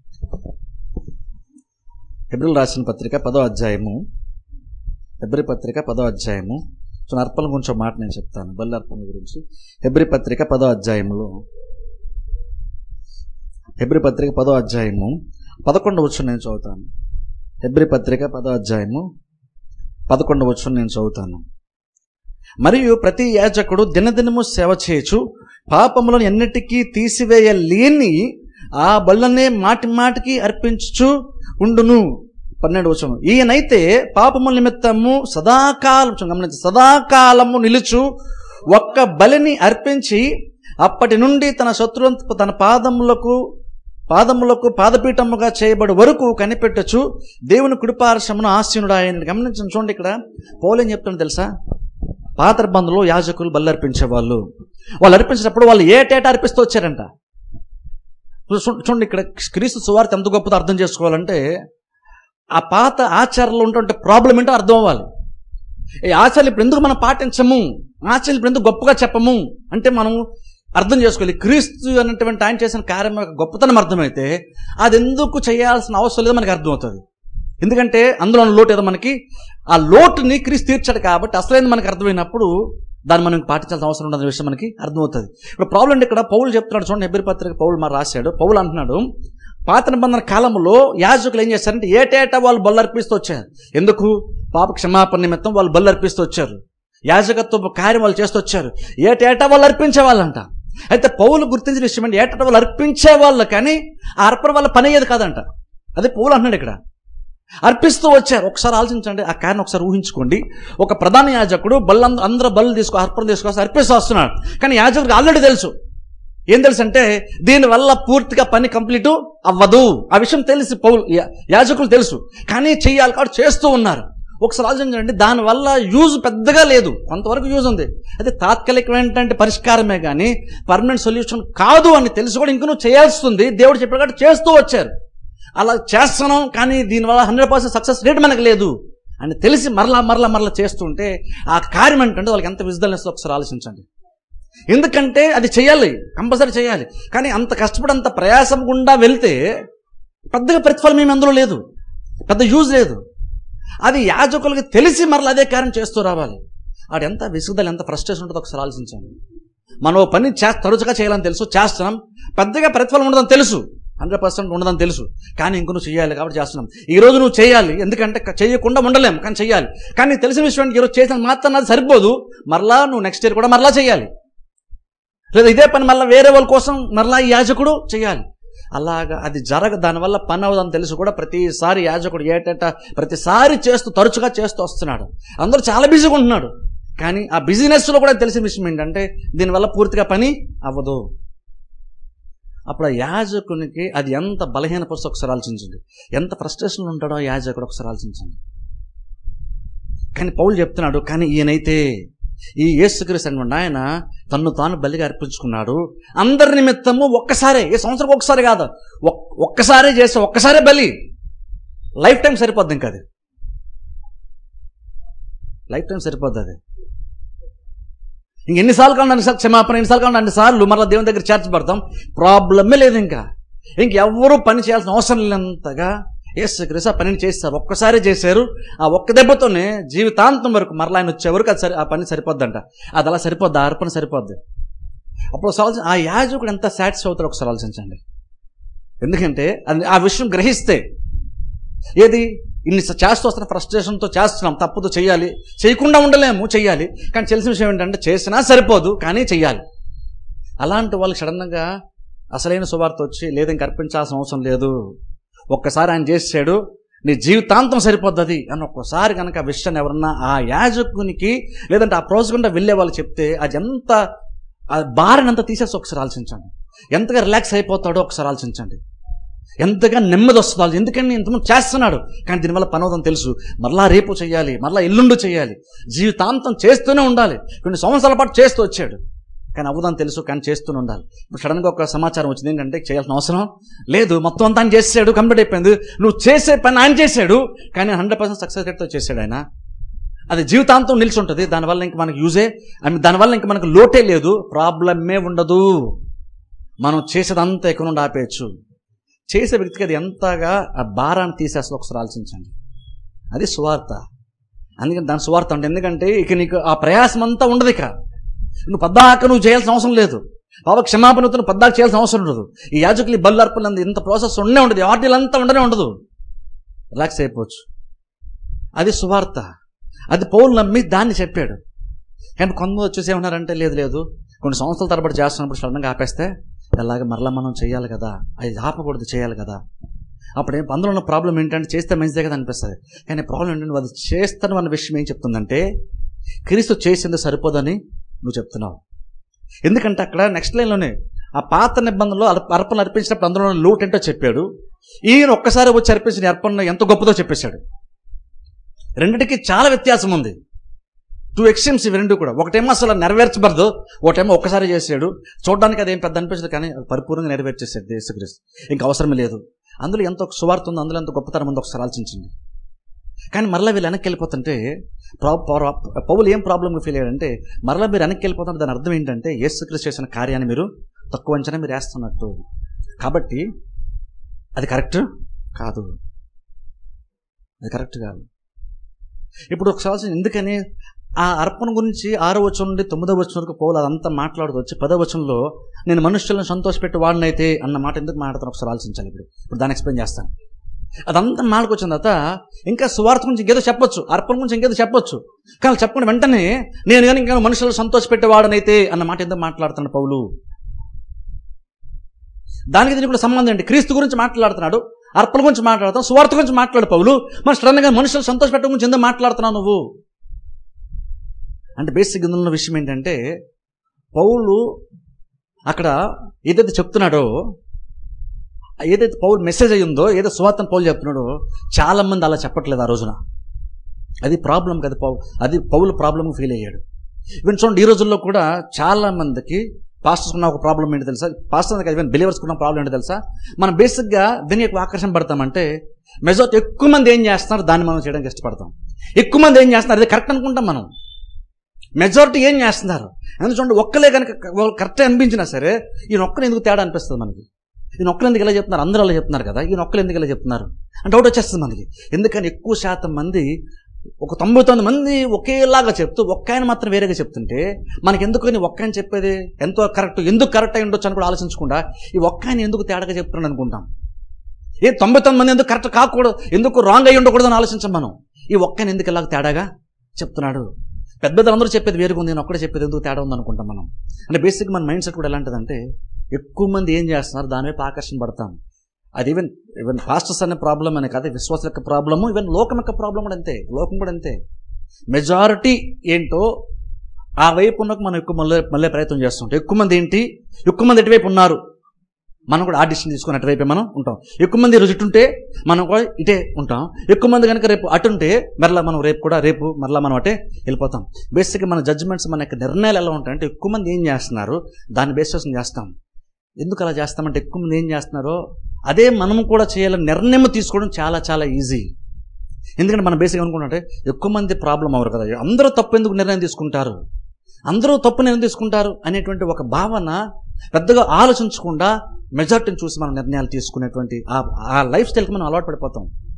హెబ్రిల్ రాసిన పత్రిక పదో అధ్యాయము హెబ్రి పత్రిక పదో అధ్యాయము సో అర్పణ గురించి ఒక మాట నేను చెప్తాను బల్లి అర్పణ గురించి హెబ్రి పత్రిక పదో అధ్యాయములో హెబ్రి పత్రిక పదో అధ్యాయము పదకొండు వచ్చు నేను చదువుతాను హెబ్రి పత్రిక పదో అధ్యాయము పదకొండు వచ్చు నేను చదువుతాను మరియు ప్రతి యాజకుడు దినదినము సేవ చేయచు పాపములను ఎన్నిటికీ తీసివేయలేని ఆ బళ్ళనే మాటి మాటికి అర్పించుచు ఉండును పన్నెండు వచ్చము ఈయనైతే పాపముల నిమిత్తము సదాకాలం చూడండి గమనించండి, సదాకాలము నిలుచు ఒక్క బలిని అర్పించి అప్పటి నుండి తన శత్రువు తన పాదములకు పాదములకు పాదపీఠముగా చేయబడి వరకు కనిపెట్టచ్చు దేవుని కుడిపార్శ్వమును ఆశీనుడు ఆయన గమనించండి చూడండి ఇక్కడ పౌలేం చెప్తాను తెలుసా పాత బంధువులు యాజకులు బలి అర్పించేవాళ్ళు వాళ్ళు అర్పించినప్పుడు వాళ్ళు ఏటేటా అర్పిస్తూ వచ్చారంట చూ- చూడండి ఇక్కడ క్రీస్తు సువార్త ఎంత గొప్పదో అర్థం చేసుకోవాలంటే ఆ పాత ఆచారాలు ఉంటుంటే ప్రాబ్లం ఏంటో అర్థం అవ్వాలి ఈ ఆచారాలు ఇప్పుడు ఎందుకు మనం పాటించము ఆచారాలు ఇప్పుడు ఎందుకు గొప్పగా చెప్పము అంటే మనం అర్థం చేసుకోవాలి క్రీస్తు అనేటువంటి ఆయన చేసిన కార్యం యొక్క గొప్పతనం అర్థమైతే అది ఎందుకు చేయాల్సిన అవసరం లేదో మనకి అర్థమవుతుంది ఎందుకంటే అందులో ఉన్న లోటు ఏదో మనకి ఆ లోటుని క్రీస్తు తీర్చాడు కాబట్టి అసలైన మనకి అర్థమైనప్పుడు దాన్ని మనం పాటించాల్సిన అవసరం ఉండదు విషయం మనకి అర్థమవుతుంది ఇప్పుడు ప్రాబ్లం ఏంటి ఇక్కడ పౌలు చెప్తున్నాడు చూడండి హెబ్రి పత్రిక పౌలు మరి రాశాడు పౌలు అంటున్నాడు పాత నిబంధన కాలంలో యాజకులు ఏం చేశారంటే ఏటేటా వాళ్ళు బళ్ళు అర్పిస్తూ వచ్చారు ఎందుకు పాప క్షమాపణ నిమిత్తం వాళ్ళు బళ్ళు అర్పిస్తూ వచ్చారు యాజకత్వ కార్యం వాళ్ళు చేస్తూ వచ్చారు ఏటేటా వాళ్ళు అర్పించే వాళ్ళంట అయితే పౌలు గుర్తించిన విషయం అంటే ఏటేటా వాళ్ళు అర్పించే వాళ్ళు కానీ ఆ అర్పణ వాళ్ళ పని అయ్యేది కాదంట అదే పౌలు అంటున్నాడు ఇక్కడ అర్పిస్తూ వచ్చారు ఒకసారి ఆలోచించండి ఆ కార్యం ఒకసారి ఊహించుకోండి ఒక ప్రధాన యాజకుడు బల్ల అందరూ బళ్ళు తీసుకో అర్పణ తీసుకొస్తే అర్పిస్తూ వస్తున్నాడు కానీ యాజకుడికి ఆల్రెడీ తెలుసు ఏం తెలుసు అంటే దీనివల్ల పూర్తిగా పని కంప్లీట్ అవ్వదు ఆ విషయం తెలిసి పౌలు యా- యాజకులు తెలుసు కానీ చెయ్యాలి కాబట్టి చేస్తూ ఉన్నారు ఒకసారి ఆలోచించండి దానివల్ల యూజ్ పెద్దగా లేదు కొంతవరకు యూజ్ ఉంది అది తాత్కాలికమైనటువంటి పరిష్కారమే కానీ పర్మనెంట్ సొల్యూషన్ కాదు అని తెలిసి కూడా ఇంక నువ్వు చేయాల్సింది దేవుడు చెప్పాడు కాబట్టి చేస్తూ వచ్చారు అలా చేస్తున్నాం కానీ దీనివల్ల హండ్రెడ్ పర్సెంట్ సక్సెస్ రేట్ మనకు లేదు అని తెలిసి మరలా మరలా మరలా చేస్తుంటే ఆ కార్యం ఏంటంటే వాళ్ళకి ఎంత విజ్ఞానం ఒకసారి ఆలోచించండి ఎందుకంటే అది చేయాలి కంపల్సరీ చేయాలి కానీ అంత కష్టపడి అంత ప్రయాసం గుండా వెళ్తే పెద్దగా ప్రతిఫలం ఏమి అందులో లేదు పెద్ద యూజ్ లేదు అది యాజకులకి తెలిసి మరలా అదే కార్యం చేస్తూ రావాలి వాడు ఎంత విసుగుదల ఎంత ఫ్రస్ట్రేషన్ ఉంటుందో ఒకసారి ఆలోచించండి మనం ఓ పని చే తరచుగా చేయాలని తెలుసు చేస్తున్నాం పెద్దగా ప్రతిఫలం ఉండదని తెలుసు హండ్రెడ్ పర్సెంట్ ఉండదని తెలుసు కానీ ఇంక నువ్వు చేయాలి కాబట్టి చేస్తున్నాం ఈ రోజు నువ్వు చేయాలి ఎందుకంటే క- చేయకుండా ఉండలేం కానీ చేయాలి కానీ నీకు తెలిసిన విషయం ఏంటి? ఈరోజు చేసిన మాత్రం అది సరిపోదు మరలా నువ్వు నెక్స్ట్ ఇయర్ కూడా మరలా చేయాలి లేదా ఇదే పని మళ్ళీ వేరే వాళ్ళ కోసం మరలా ఈ యాజకుడు చేయాలి అలాగా అది జరగ దానివల్ల పని అవ్వదని తెలుసు కూడా ప్రతిసారి యాజకుడు ఏటేటా ప్రతిసారి చేస్తూ తరచుగా చేస్తూ వస్తున్నాడు అందరూ చాలా బిజీగా ఉంటున్నాడు కానీ ఆ బిజినెస్లో కూడా తెలిసిన విషయం ఏంటంటే దీనివల్ల పూర్తిగా పని అవ్వదు అప్పుడు ఆ యాజకునికి అది ఎంత బలహీన పరిస్థితి ఒకసారి ఆలోచించండి ఎంత ఫ్రస్ట్రేషన్లో ఉంటాడో ఆ యాజకుడు ఒకసారి ఆలోచించండి కానీ పౌలు చెప్తున్నాడు కానీ ఈయనైతే ఈ యేసుక్రీస్తు అనేటువంటి ఆయన తన్ను తాను బలిగా అర్పించుకున్నాడు అందరి నిమిత్తము ఒక్కసారే ఏ సంవత్సరం ఒక్కసారి కాదు ఒక్- ఒక్కసారే చేస్తే ఒక్కసారే బలి లైఫ్ టైం సరిపోద్ది ఇంకా అది లైఫ్ టైం సరిపోద్ది అది ఇంక ఎన్నిసార్లు కావాలి అన్నిసార్లు క్షమాపణ ఎన్నిసార్లు కావాలి అన్నిసార్లు మరలా దేవుని దగ్గర చేర్చబడతాం ప్రాబ్లమే లేదు ఇంకా ఇంకెవ్వరూ పని చేయాల్సిన అవసరం లేనంతగా ఎస్ క్రిస్ ఆ పనిని చేస్తారు ఒక్కసారి చేశారు ఆ ఒక్క దెబ్బతోనే జీవితాంతం వరకు మరలా ఆయన వచ్చే వరకు అది సరి ఆ పని సరిపోద్దంట అది అలా సరిపోద్ది ఆ అర్పణ సరిపోద్ది అప్పుడు ఒకసారి ఆలోచి- ఆ యాజకుడు ఎంత సాటిస్ఫై అవుతారో ఒకసారి ఆలోచించండి ఎందుకంటే అది ఆ విషయం గ్రహిస్తే ఏది ఇన్ని స- చేస్తూ వస్తున్న ఫ్రస్ట్రేషన్తో చేస్తున్నాం తప్పుతో చేయాలి చేయకుండా ఉండలేము చెయ్యాలి కానీ తెలిసిన విషయం ఏంటంటే చేసినా సరిపోదు కానీ చెయ్యాలి అలాంటి వాళ్ళకి సడన్గా అసలైన సువార్త వచ్చి లేదు ఇంక అర్పించాల్సిన అవసరం లేదు ఒక్కసారి ఆయన చేసాడు నీ జీవితాంతం సరిపోద్ది అని ఒక్కసారి కనుక ఆ విషయాన్ని ఎవరన్నా ఆ యాజకునికి లేదంటే ఆ ప్రోజకుండా వెళ్ళే వాళ్ళు చెప్తే అది ఎంత ఆ భార్యను ఎంత తీసేసి ఒకసారి ఆలోచించండి ఎంతగా రిలాక్స్ అయిపోతాడో ఒకసారి ఆలోచించండి ఎంతగా నెమ్మది వస్తుందో ఎందుకంటే ఇంతమంది చేస్తున్నాడు కానీ దీనివల్ల పని అవుతుందని తెలుసు మరలా రేపు చేయాలి మరలా ఎల్లుండి చేయాలి జీవితాంతం చేస్తూనే ఉండాలి కొన్ని సంవత్సరాల పాటు చేస్తూ వచ్చాడు కానీ అవ్వదని తెలుసు కానీ చేస్తూనే ఉండాలి ఇప్పుడు సడన్గా ఒక సమాచారం వచ్చింది ఏంటంటే చేయాల్సిన అవసరం లేదు మొత్తం అంతా ఆయన చేసాడు కంప్లీట్ అయిపోయింది నువ్వు చేసే పని ఆయన చేశాడు కానీ హండ్రెడ్ పర్సెంట్ సక్సెస్ రేట్తో చేశాడు ఆయన అది జీవితాంతం నిలిచి ఉంటుంది దానివల్ల ఇంక మనకు యూజే అండ్ దానివల్ల ఇంక మనకు లోటే లేదు ప్రాబ్లమే ఉండదు మనం చేసేదంతా ఎక్కడ నుండి ఆపేయచ్చు చేసే వ్యక్తికి అది ఎంతగా ఆ భారాన్ని తీసేస్తుంది ఒకసారి ఆలోచించండి అది సువార్త అందుకని దాని సువార్త అంటే ఎందుకంటే ఇక నీకు ఆ ప్రయాసం అంతా ఉండదు ఇక నువ్వు పద్దాక నువ్వు చేయాల్సిన అవసరం లేదు బాబా క్షమాపణతో నువ్వు పద్దాక చేయాల్సిన అవసరం ఉండదు ఈ యాజకులు ఈ బల్లు అర్పణలు ఇంత ప్రాసెస్ ఉండే ఉండదు ఆర్డీలు అంతా ఉండనే ఉండదు రిలాక్స్ అయిపోవచ్చు అది సువార్త అది పౌలు నమ్మి దాన్ని చెప్పాడు కానీ కొంతమంది వచ్చేసి ఏమన్నారంటే లేదు లేదు కొన్ని సంవత్సరాల తరబడి చేస్తున్నప్పుడు సడన్గా ఆపేస్తే ఎలాగ మరలా మనం చేయాలి కదా అది ఆపకూడదు చేయాలి కదా అప్పుడు ఏం- అందులో ఉన్న ప్రాబ్లం ఏంటంటే చేస్తే మంచిదే కదా అనిపిస్తుంది కానీ ప్రాబ్లం ఏంటంటే నువ్వు అది చేస్తాను అన్న విషయం ఏం చెప్తుందంటే క్రీస్తు చేసింది సరిపోదని నువ్వు చెప్తున్నావు ఎందుకంటే అక్కడ నెక్స్ట్ లైన్లోనే ఆ పాత నిబంధనలో అర్ప- అర్పణలు అర్పించినప్పుడు అందులో ఉన్న లోటు ఏంటో చెప్పాడు ఈయన ఒక్కసారి వచ్చి అర్పించిన అర్పణ ఎంత గొప్పదో చెప్పేశాడు రెండిటికి చాలా వ్యత్యాసం ఉంది టూ ఎక్స్ట్రీమ్స్ ఇవి రెండు కూడా ఒకటేమో అసలు నెరవేర్చబడదు ఒకటేమో ఒక్కసారి చేసాడు చూడడానికి అదేం పెద్ద అనిపించదు కానీ అది పరిపూర్ణంగా నెరవేర్చేసాడు యేసుక్రీస్తు ఇంకా అవసరమే లేదు అందులో ఎంత ఒక సువార్త ఉంది అందులో ఎంత గొప్పతనం ఉందో ఒకసారి ఆలోచించండి కానీ మరలా వీళ్ళు వెనక్కి వెళ్ళిపోతుంటే ప్రా- ప్రా- పౌలు ఏం ప్రాబ్లమ్ ఫీల్ అయ్యాడంటే మరలా మీరు వెనక్కి వెళ్ళిపోతుంటే దాని అర్థం ఏంటంటే యేసుక్రీస్తు చేసిన కార్యాన్ని మీరు తక్కువ అంచనా మీరు వేస్తున్నట్టు కాబట్టి అది కరెక్ట్ కాదు అది కరెక్ట్ కాదు ఇప్పుడు ఒకసారి ఆలోచించండి, ఎందుకని ఆ అర్పణ గురించి ఆరో వచనం నుండి తొమ్మిదో వచనం వరకు పౌలు అదంతా మాట్లాడుతూ వచ్చి పదో వచనంలో నేను మనుషులను సంతోషపెట్టి వాడినైతే అన్న మాట ఎందుకు మాట్లాడతాను ఒకసారి ఆలోచించాలి ఇప్పుడు ఇప్పుడు దాన్ని ఎక్స్ప్లెయిన్ చేస్తాను అదంతా మాటకొచ్చిన తర్వాత ఇంకా సువార్త గురించి ఇంకేదో చెప్పొచ్చు అర్పణ గురించి ఇంకేదో చెప్పొచ్చు కానీ చెప్పకుండా వెంటనే నేను కానీ ఇంకా మనుషులను సంతోషపెట్టేవాడనైతే అన్న మాట ఎందుకు మాట్లాడుతున్నాడు పౌలు దానికి దీనికి కూడా సంబంధం ఏంటి క్రీస్తు గురించి మాట్లాడుతున్నాడు అర్పణ గురించి మాట్లాడతాం సువార్త గురించి మాట్లాడు పౌలు మరి సడన్గా మనుషులు సంతోషపెట్టడం గురించి ఎందుకు మాట్లాడుతున్నావు నువ్వు అంటే బేసిక్ ఇందులో ఉన్న విషయం ఏంటంటే పౌలు అక్కడ ఏదైతే చెప్తున్నాడో ఏదైతే పౌలు మెసేజ్ అయ్యిందో ఏదో సువార్తను పౌలు చెప్తున్నాడో చాలా మంది అలా చెప్పట్లేదు ఆ రోజున అది ప్రాబ్లం కదా పౌ అది పౌలు ప్రాబ్లం ఫీల్ అయ్యాడు ఈవెన్ చూడండి ఈ రోజుల్లో కూడా చాలా మందికి పాస్టర్స్ ఉన్న ఒక ప్రాబ్లం ఏంటి తెలుసా పాస్టర్స్ కాదు ఈవెన్ బిలీవర్స్ ఉన్న ప్రాబ్లం ఏంటి తెలుసా మనం బేసిక్గా దీని ఎక్కువ ఆకర్షణ పడతామంటే మెజారిటీ ఎక్కువ మంది ఏం చేస్తున్నారు దాన్ని మనం చేయడానికి ఇష్టపడతాం ఎక్కువ మంది ఏం చేస్తున్నారు అది కరెక్ట్ అనుకుంటాం మనం మెజారిటీ ఏం చేస్తున్నారు ఎందుకు చూడండి ఒక్కలే కనుక కరెక్ట్ అనిపించినా సరే ఈయన ఒక్కరు ఎందుకు తేడా అనిపిస్తుంది మనకి ఈయన ఒక్కరు ఎందుకు ఇలా చెప్తున్నారు అందరూ అలా చెప్తున్నారు కదా ఈయన ఒక్కరు ఎందుకు ఇలా చెప్తున్నారు అంటే డౌట్ వచ్చేస్తుంది మనకి ఎందుకని ఎక్కువ శాతం మంది ఒక తొంభై తొమ్మిది మంది ఒకేలాగా చెప్తూ ఒక్క ఆయన మాత్రం వేరేగా చెప్తుంటే మనకి ఎందుకు అని ఒక్క ఆయన చెప్పేది ఎంతో కరెక్ట్ ఎందుకు కరెక్ట్ అయి ఉండొచ్చు అని కూడా ఆలోచించకుండా ఈ ఒక్క ఆయన ఎందుకు తేడాగా చెప్తున్నాడు అనుకుంటాం ఏ తొంభై తొమ్మిది మంది ఎందుకు కరెక్ట్ కాకూడదు ఎందుకు రాంగ్ అయి ఉండకూడదు అని ఆలోచించాం మనం ఈ ఒక్కని ఎందుకు ఇలాగ తేడాగా చెప్తున్నాడు పెద్ద పెద్దలు అందరూ చెప్పేది వేరుగా ఉంది నేను ఒక్కడే చెప్పేది ఎందుకు తేడా ఉంది అనుకుంటాం మనం అంటే బేసిక్ మన మైండ్ సెట్ కూడా ఎలాంటిదంటే ఎక్కువ మంది ఏం చేస్తున్నారు దాని వైపు ఆకర్షణ పడతాం అది ఈవెన్ ఈవెన్ పాస్టర్స్ అనే ప్రాబ్లం అనే కాదు విశ్వాసం యొక్క ప్రాబ్లము ఈవెన్ లోకం యొక్క ప్రాబ్లం కూడా అంతే లోకం కూడా అంతే మెజారిటీ ఏంటో ఆ వైపు ఉన్నకు మనం ఎక్కువ మళ్ళీ మళ్ళీ ప్రయత్నం చేస్తుంటాం ఎక్కువ మంది ఏంటి ఎక్కువ మంది ఎటువైపు ఉన్నారు మనం కూడా ఆ డిసిషన్ తీసుకుని అటువైపే మనం ఉంటాం ఎక్కువ మంది ఈరోజు ఇటుంటే మనం కూడా ఇటే ఉంటాం ఎక్కువ మంది కనుక రేపు అటుంటే మరలా మనం రేపు కూడా రేపు మరలా మనం అటే వెళ్ళిపోతాం బేసిక్గా మన జడ్జిమెంట్స్ మన యొక్క నిర్ణయాలు ఎలా ఉంటాయంటే ఎక్కువ మంది ఏం చేస్తున్నారు దాన్ని బేస్ చేసుకుని చేస్తాం ఎందుకు అలా చేస్తామంటే ఎక్కువ మంది ఏం చేస్తున్నారో అదే మనం కూడా చేయాలని నిర్ణయం తీసుకోవడం చాలా చాలా ఈజీ ఎందుకంటే మనం బేసిక్ అనుకుంటే ఎక్కువ మంది ప్రాబ్లం అవ్వరు కదా అందరూ తప్పు ఎందుకు నిర్ణయం తీసుకుంటారు అందరూ తప్పు నిర్ణయం తీసుకుంటారు అనేటువంటి ఒక భావన పెద్దగా ఆలోచించకుండా మెజార్టీని చూసి మనం నిర్ణయాలు తీసుకునేటువంటి ఆ- ఆ లైఫ్ స్టైల్కి మనం అలవాటు పడిపోతాం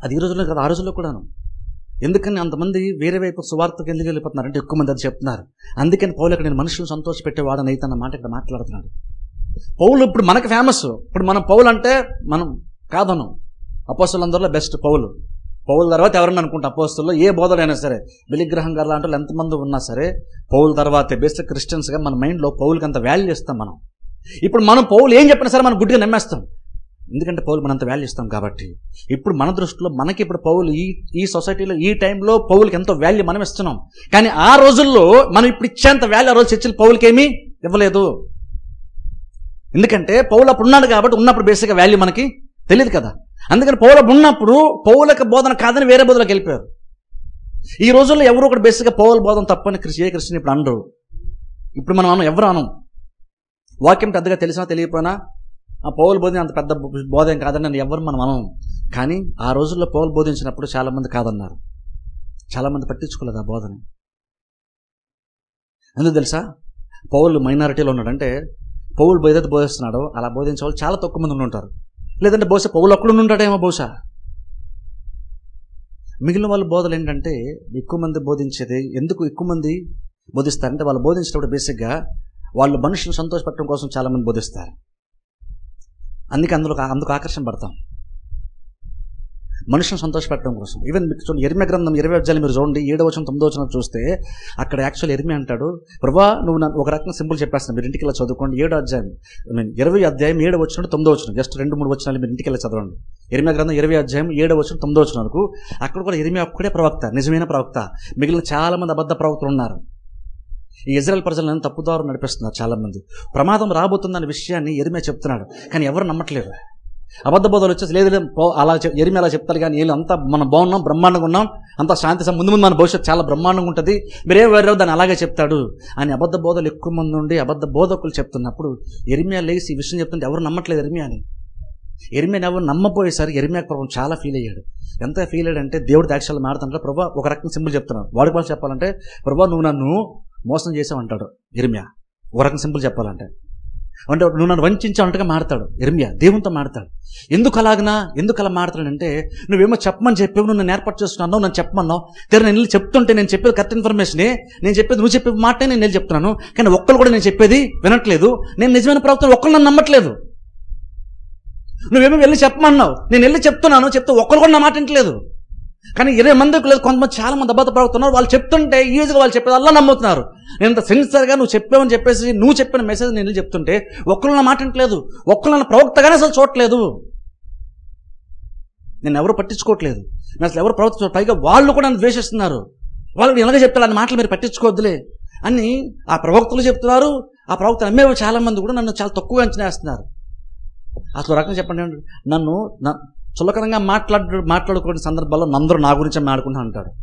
అది ఈ రోజుల్లో కాదు ఆ రోజుల్లో కూడాను ఎందుకని అంతమంది వేరే వైపు సువార్తకు ఎందుకు వెళ్ళిపోతున్నారు అంటే ఎక్కువ మంది అది చెప్తున్నారు అందుకని పౌలు ఇక్కడ నేను మనుషులను సంతోషపెట్టేవాడని అయితే అన్న మాట ఇక్కడ మాట్లాడుతున్నాడు పౌలు ఇప్పుడు మనకు ఫేమస్ ఇప్పుడు మనం పౌలు అంటే మనం కాదను అపోస్తులందరిలో బెస్ట్ పౌలు పౌలు తర్వాత ఎవరన్నా అనుకుంటా అపోస్తుల్లో ఏ బోధలైనా సరే బలిగ్రహం గారు లాంటి వాళ్ళు ఎంతమంది ఉన్నా సరే పౌలు తర్వాతే బెస్ట్ క్రిస్టియన్స్గా మన మైండ్లో పౌలుకి అంత వాల్యూ ఇస్తాం మనం ఇప్పుడు మనం పౌలు ఏం చెప్పినా సరే మనం గుడ్డిగా నమ్మేస్తాం ఎందుకంటే పౌలు మనంత వాల్యూ ఇస్తాం కాబట్టి ఇప్పుడు మన దృష్టిలో మనకి ఇప్పుడు పౌలు ఈ ఈ సొసైటీలో ఈ టైంలో పౌలకి ఎంతో వాల్యూ మనం ఇస్తున్నాం కానీ ఆ రోజుల్లో మనం ఇప్పుడు ఇచ్చేంత వాల్యూ ఆ రోజు చర్చిలు పౌలకి ఏమీ ఇవ్వలేదు ఎందుకంటే పౌలు అప్పుడు ఉన్నాడు కాబట్టి ఉన్నప్పుడు బేసిక్గా వాల్యూ మనకి తెలియదు కదా అందుకని పౌల ఉన్నప్పుడు పౌలక బోధన కాదని వేరే బోధనకి వెళ్ళిపోయారు ఈ రోజుల్లో ఎవరు ఒకటి బేసిక్గా పౌల బోధన తప్పని కృషి ఏ కృష్ణ ఇప్పుడు అనరు ఇప్పుడు మనం అనం ఎవరు అనం వాక్యం పెద్దగా తెలిసినా తెలియకపోయినా ఆ పౌలు బోధన అంత పెద్ద బోధ ఏం కాదని నన్ను ఎవరు మనం అనం కానీ ఆ రోజుల్లో పౌలు బోధించినప్పుడు చాలామంది కాదన్నారు చాలామంది పట్టించుకోలేదు ఆ బోధన ఎందుకు తెలుసా పౌలు మైనారిటీలో ఉన్నాడు అంటే పౌలు ఏదైతే బోధిస్తున్నాడో అలా బోధించే వాళ్ళు చాలా తక్కువ మంది ఉండి ఉంటారు లేదంటే బహుశా పౌలు ఒక్కడు ఉంటాడేమో బహుశా మిగిలిన వాళ్ళ బోధలు ఏంటంటే ఎక్కువ మంది బోధించేది ఎందుకు ఎక్కువ మంది బోధిస్తారంటే వాళ్ళు బోధించేటప్పుడు బేసిక్గా వాళ్ళు మనుషులు సంతోషపెట్టడం కోసం చాలా మంది బోధిస్తారు అందుకే అందులో అందుకు ఆకర్షణ పడతాం మనుషులను సంతోషపెట్టడం కోసం ఈవెన్ మీకు చూడండి ఎరిమే గ్రంథం ఇరవై అధ్యాయులు మీరు చూడండి ఏడవ వచనం తొమ్మిదో వచనం చూస్తే అక్కడ యాక్చువల్ ఎరిమే అంటాడు ప్రభా నువ్వు నన్ను ఒక రకంగా సింపుల్ చెప్పేస్తాను మీరు ఇంటికి వెళ్ళి చదువుకోండి ఏడో అధ్యాయం ఐ మీన్ ఇరవై అధ్యాయం ఏడవ వచ్చిన తొమ్మిదో వచ్చిన జస్ట్ రెండు మూడు వచనాలు మీరు ఇంటికి వెళ్ళి చదవండి ఎరిమే గ్రంథం ఇరవై అధ్యాయం ఏడవ వచ్చిన తొమ్మిదో వచనాలకు అక్కడ కూడా ఎరిమే ఒక్కడే ప్రవక్త నిజమైన ప్రవక్త మిగిలిన చాలా మంది అబద్ధ ప్రవక్తలు ఉన్నారు ఈ ఇజ్రాయల్ ప్రజలను తప్పుదారు నడిపిస్తున్నారు చాలా మంది ప్రమాదం రాబోతుందన్న విషయాన్ని ఎరిమే చెప్తున్నాడు కానీ ఎవరు నమ్మట్లేదు అబద్ధ బోధలు వచ్చేసి లేదు లేదు, పో అలా చెప్- ఎరిమి అలా చెప్తారు కానీ వీళ్ళు అంతా మనం బాగున్నాం బ్రహ్మాండంగా ఉన్నాం అంత శాంతి సం- ముందు ముందు మన భవిష్యత్తు చాలా బ్రహ్మాండంగా ఉంటుంది మీరేం వేరే దాన్ని అలాగే చెప్తాడు అని అబద్ధ బోధలు ఎక్కువ మంది ఉండి అబద్ధ బోధకులు చెప్తున్నప్పుడు ఎరిమియా లేచి ఈ విషయం చెప్తుంటే ఎవరు నమ్మట్లేదు ఎరిమియాని ఎరిమియాని ఎవరు నమ్మపోయేసరికి ఎరిమియా ప్రభు చాలా ఫీల్ అయ్యాడు ఎంత ఫీల్ అయ్యాడంటే దేవుడు దాక్షాలు మాడుతుంటే ప్రభా ఒక రకం సింపుల్ చెప్తున్నాడు వాడి వాళ్ళు చెప్పాలంటే ప్రభా నువ్వు నన్ను మోసం చేసావు అంటాడు ఎరిమియా ఒక రకం సింపుల్ చెప్పాలంటే అంటే నువ్వు నన్ను వంచావంటగా మాడతాడు ఎర్మియా దేవునితో మాడతాడు ఎందుకు అలాగనా ఎందుకు అలా మాడతాడంటే నువ్వేమో చెప్పమని చెప్పావు నువ్వు నన్ను ఏర్పాటు చేస్తున్నావు నన్ను చెప్పమన్నావు తెర నేను వెళ్ళి చెప్తుంటే నేను చెప్పేది కరెక్ట్ ఇన్ఫర్మేషనే నేను చెప్పేది నువ్వు చెప్పే మాటే నేను వెళ్ళి చెప్తున్నాను కానీ ఒక్కరు కూడా నేను చెప్పేది వినట్లేదు నేను నిజమైన ప్రవర్తన ఒక్కరు నన్ను నమ్మట్లేదు నువ్వేమో వెళ్ళి చెప్పమన్నావు నేను వెళ్ళి చెప్తున్నాను చెప్తే ఒక్కరు కూడా నా మాట వింటలేదు కానీ ఇరవై మందికి లేదు కొంతమంది చాలా మంది అబద్ధ ప్రవర్తున్నారు వాళ్ళు చెప్తుంటే ఈజీగా వాళ్ళు చెప్పేది అలా నమ్ముతున్నారు నేను ఇంత సిన్సియర్గా నువ్వు చెప్పావని చెప్పేసి నువ్వు చెప్పిన మెసేజ్ నేను చెప్తుంటే ఒక్కరు నా మాట వింటలేదు ఒక్కరు నన్ను ప్రవక్తగానే అసలు చూడట్లేదు నేను ఎవరు పట్టించుకోవట్లేదు నేను అసలు ఎవరు ప్రవర్తించ పైగా వాళ్ళు కూడా నన్ను ద్వేషిస్తున్నారు వాళ్ళు ఎలాగ చెప్తారు అన్న మాటలు మీరు పట్టించుకోవద్దులే అని ఆ ప్రవక్తలు చెప్తున్నారు ఆ ప్రవక్తలు నమ్మేవాళ్ళు చాలా మంది కూడా నన్ను చాలా తక్కువగా అంచనా వేస్తున్నారు అసలు ఒక రకంగా చెప్పండి ఏమంటారు? నన్ను నా- చులకనంగా మాట్లాడు మాట్లాడుకునే సందర్భాల్లో అందరూ నా గురించే మాట్లాడుకుంటా అంటాడు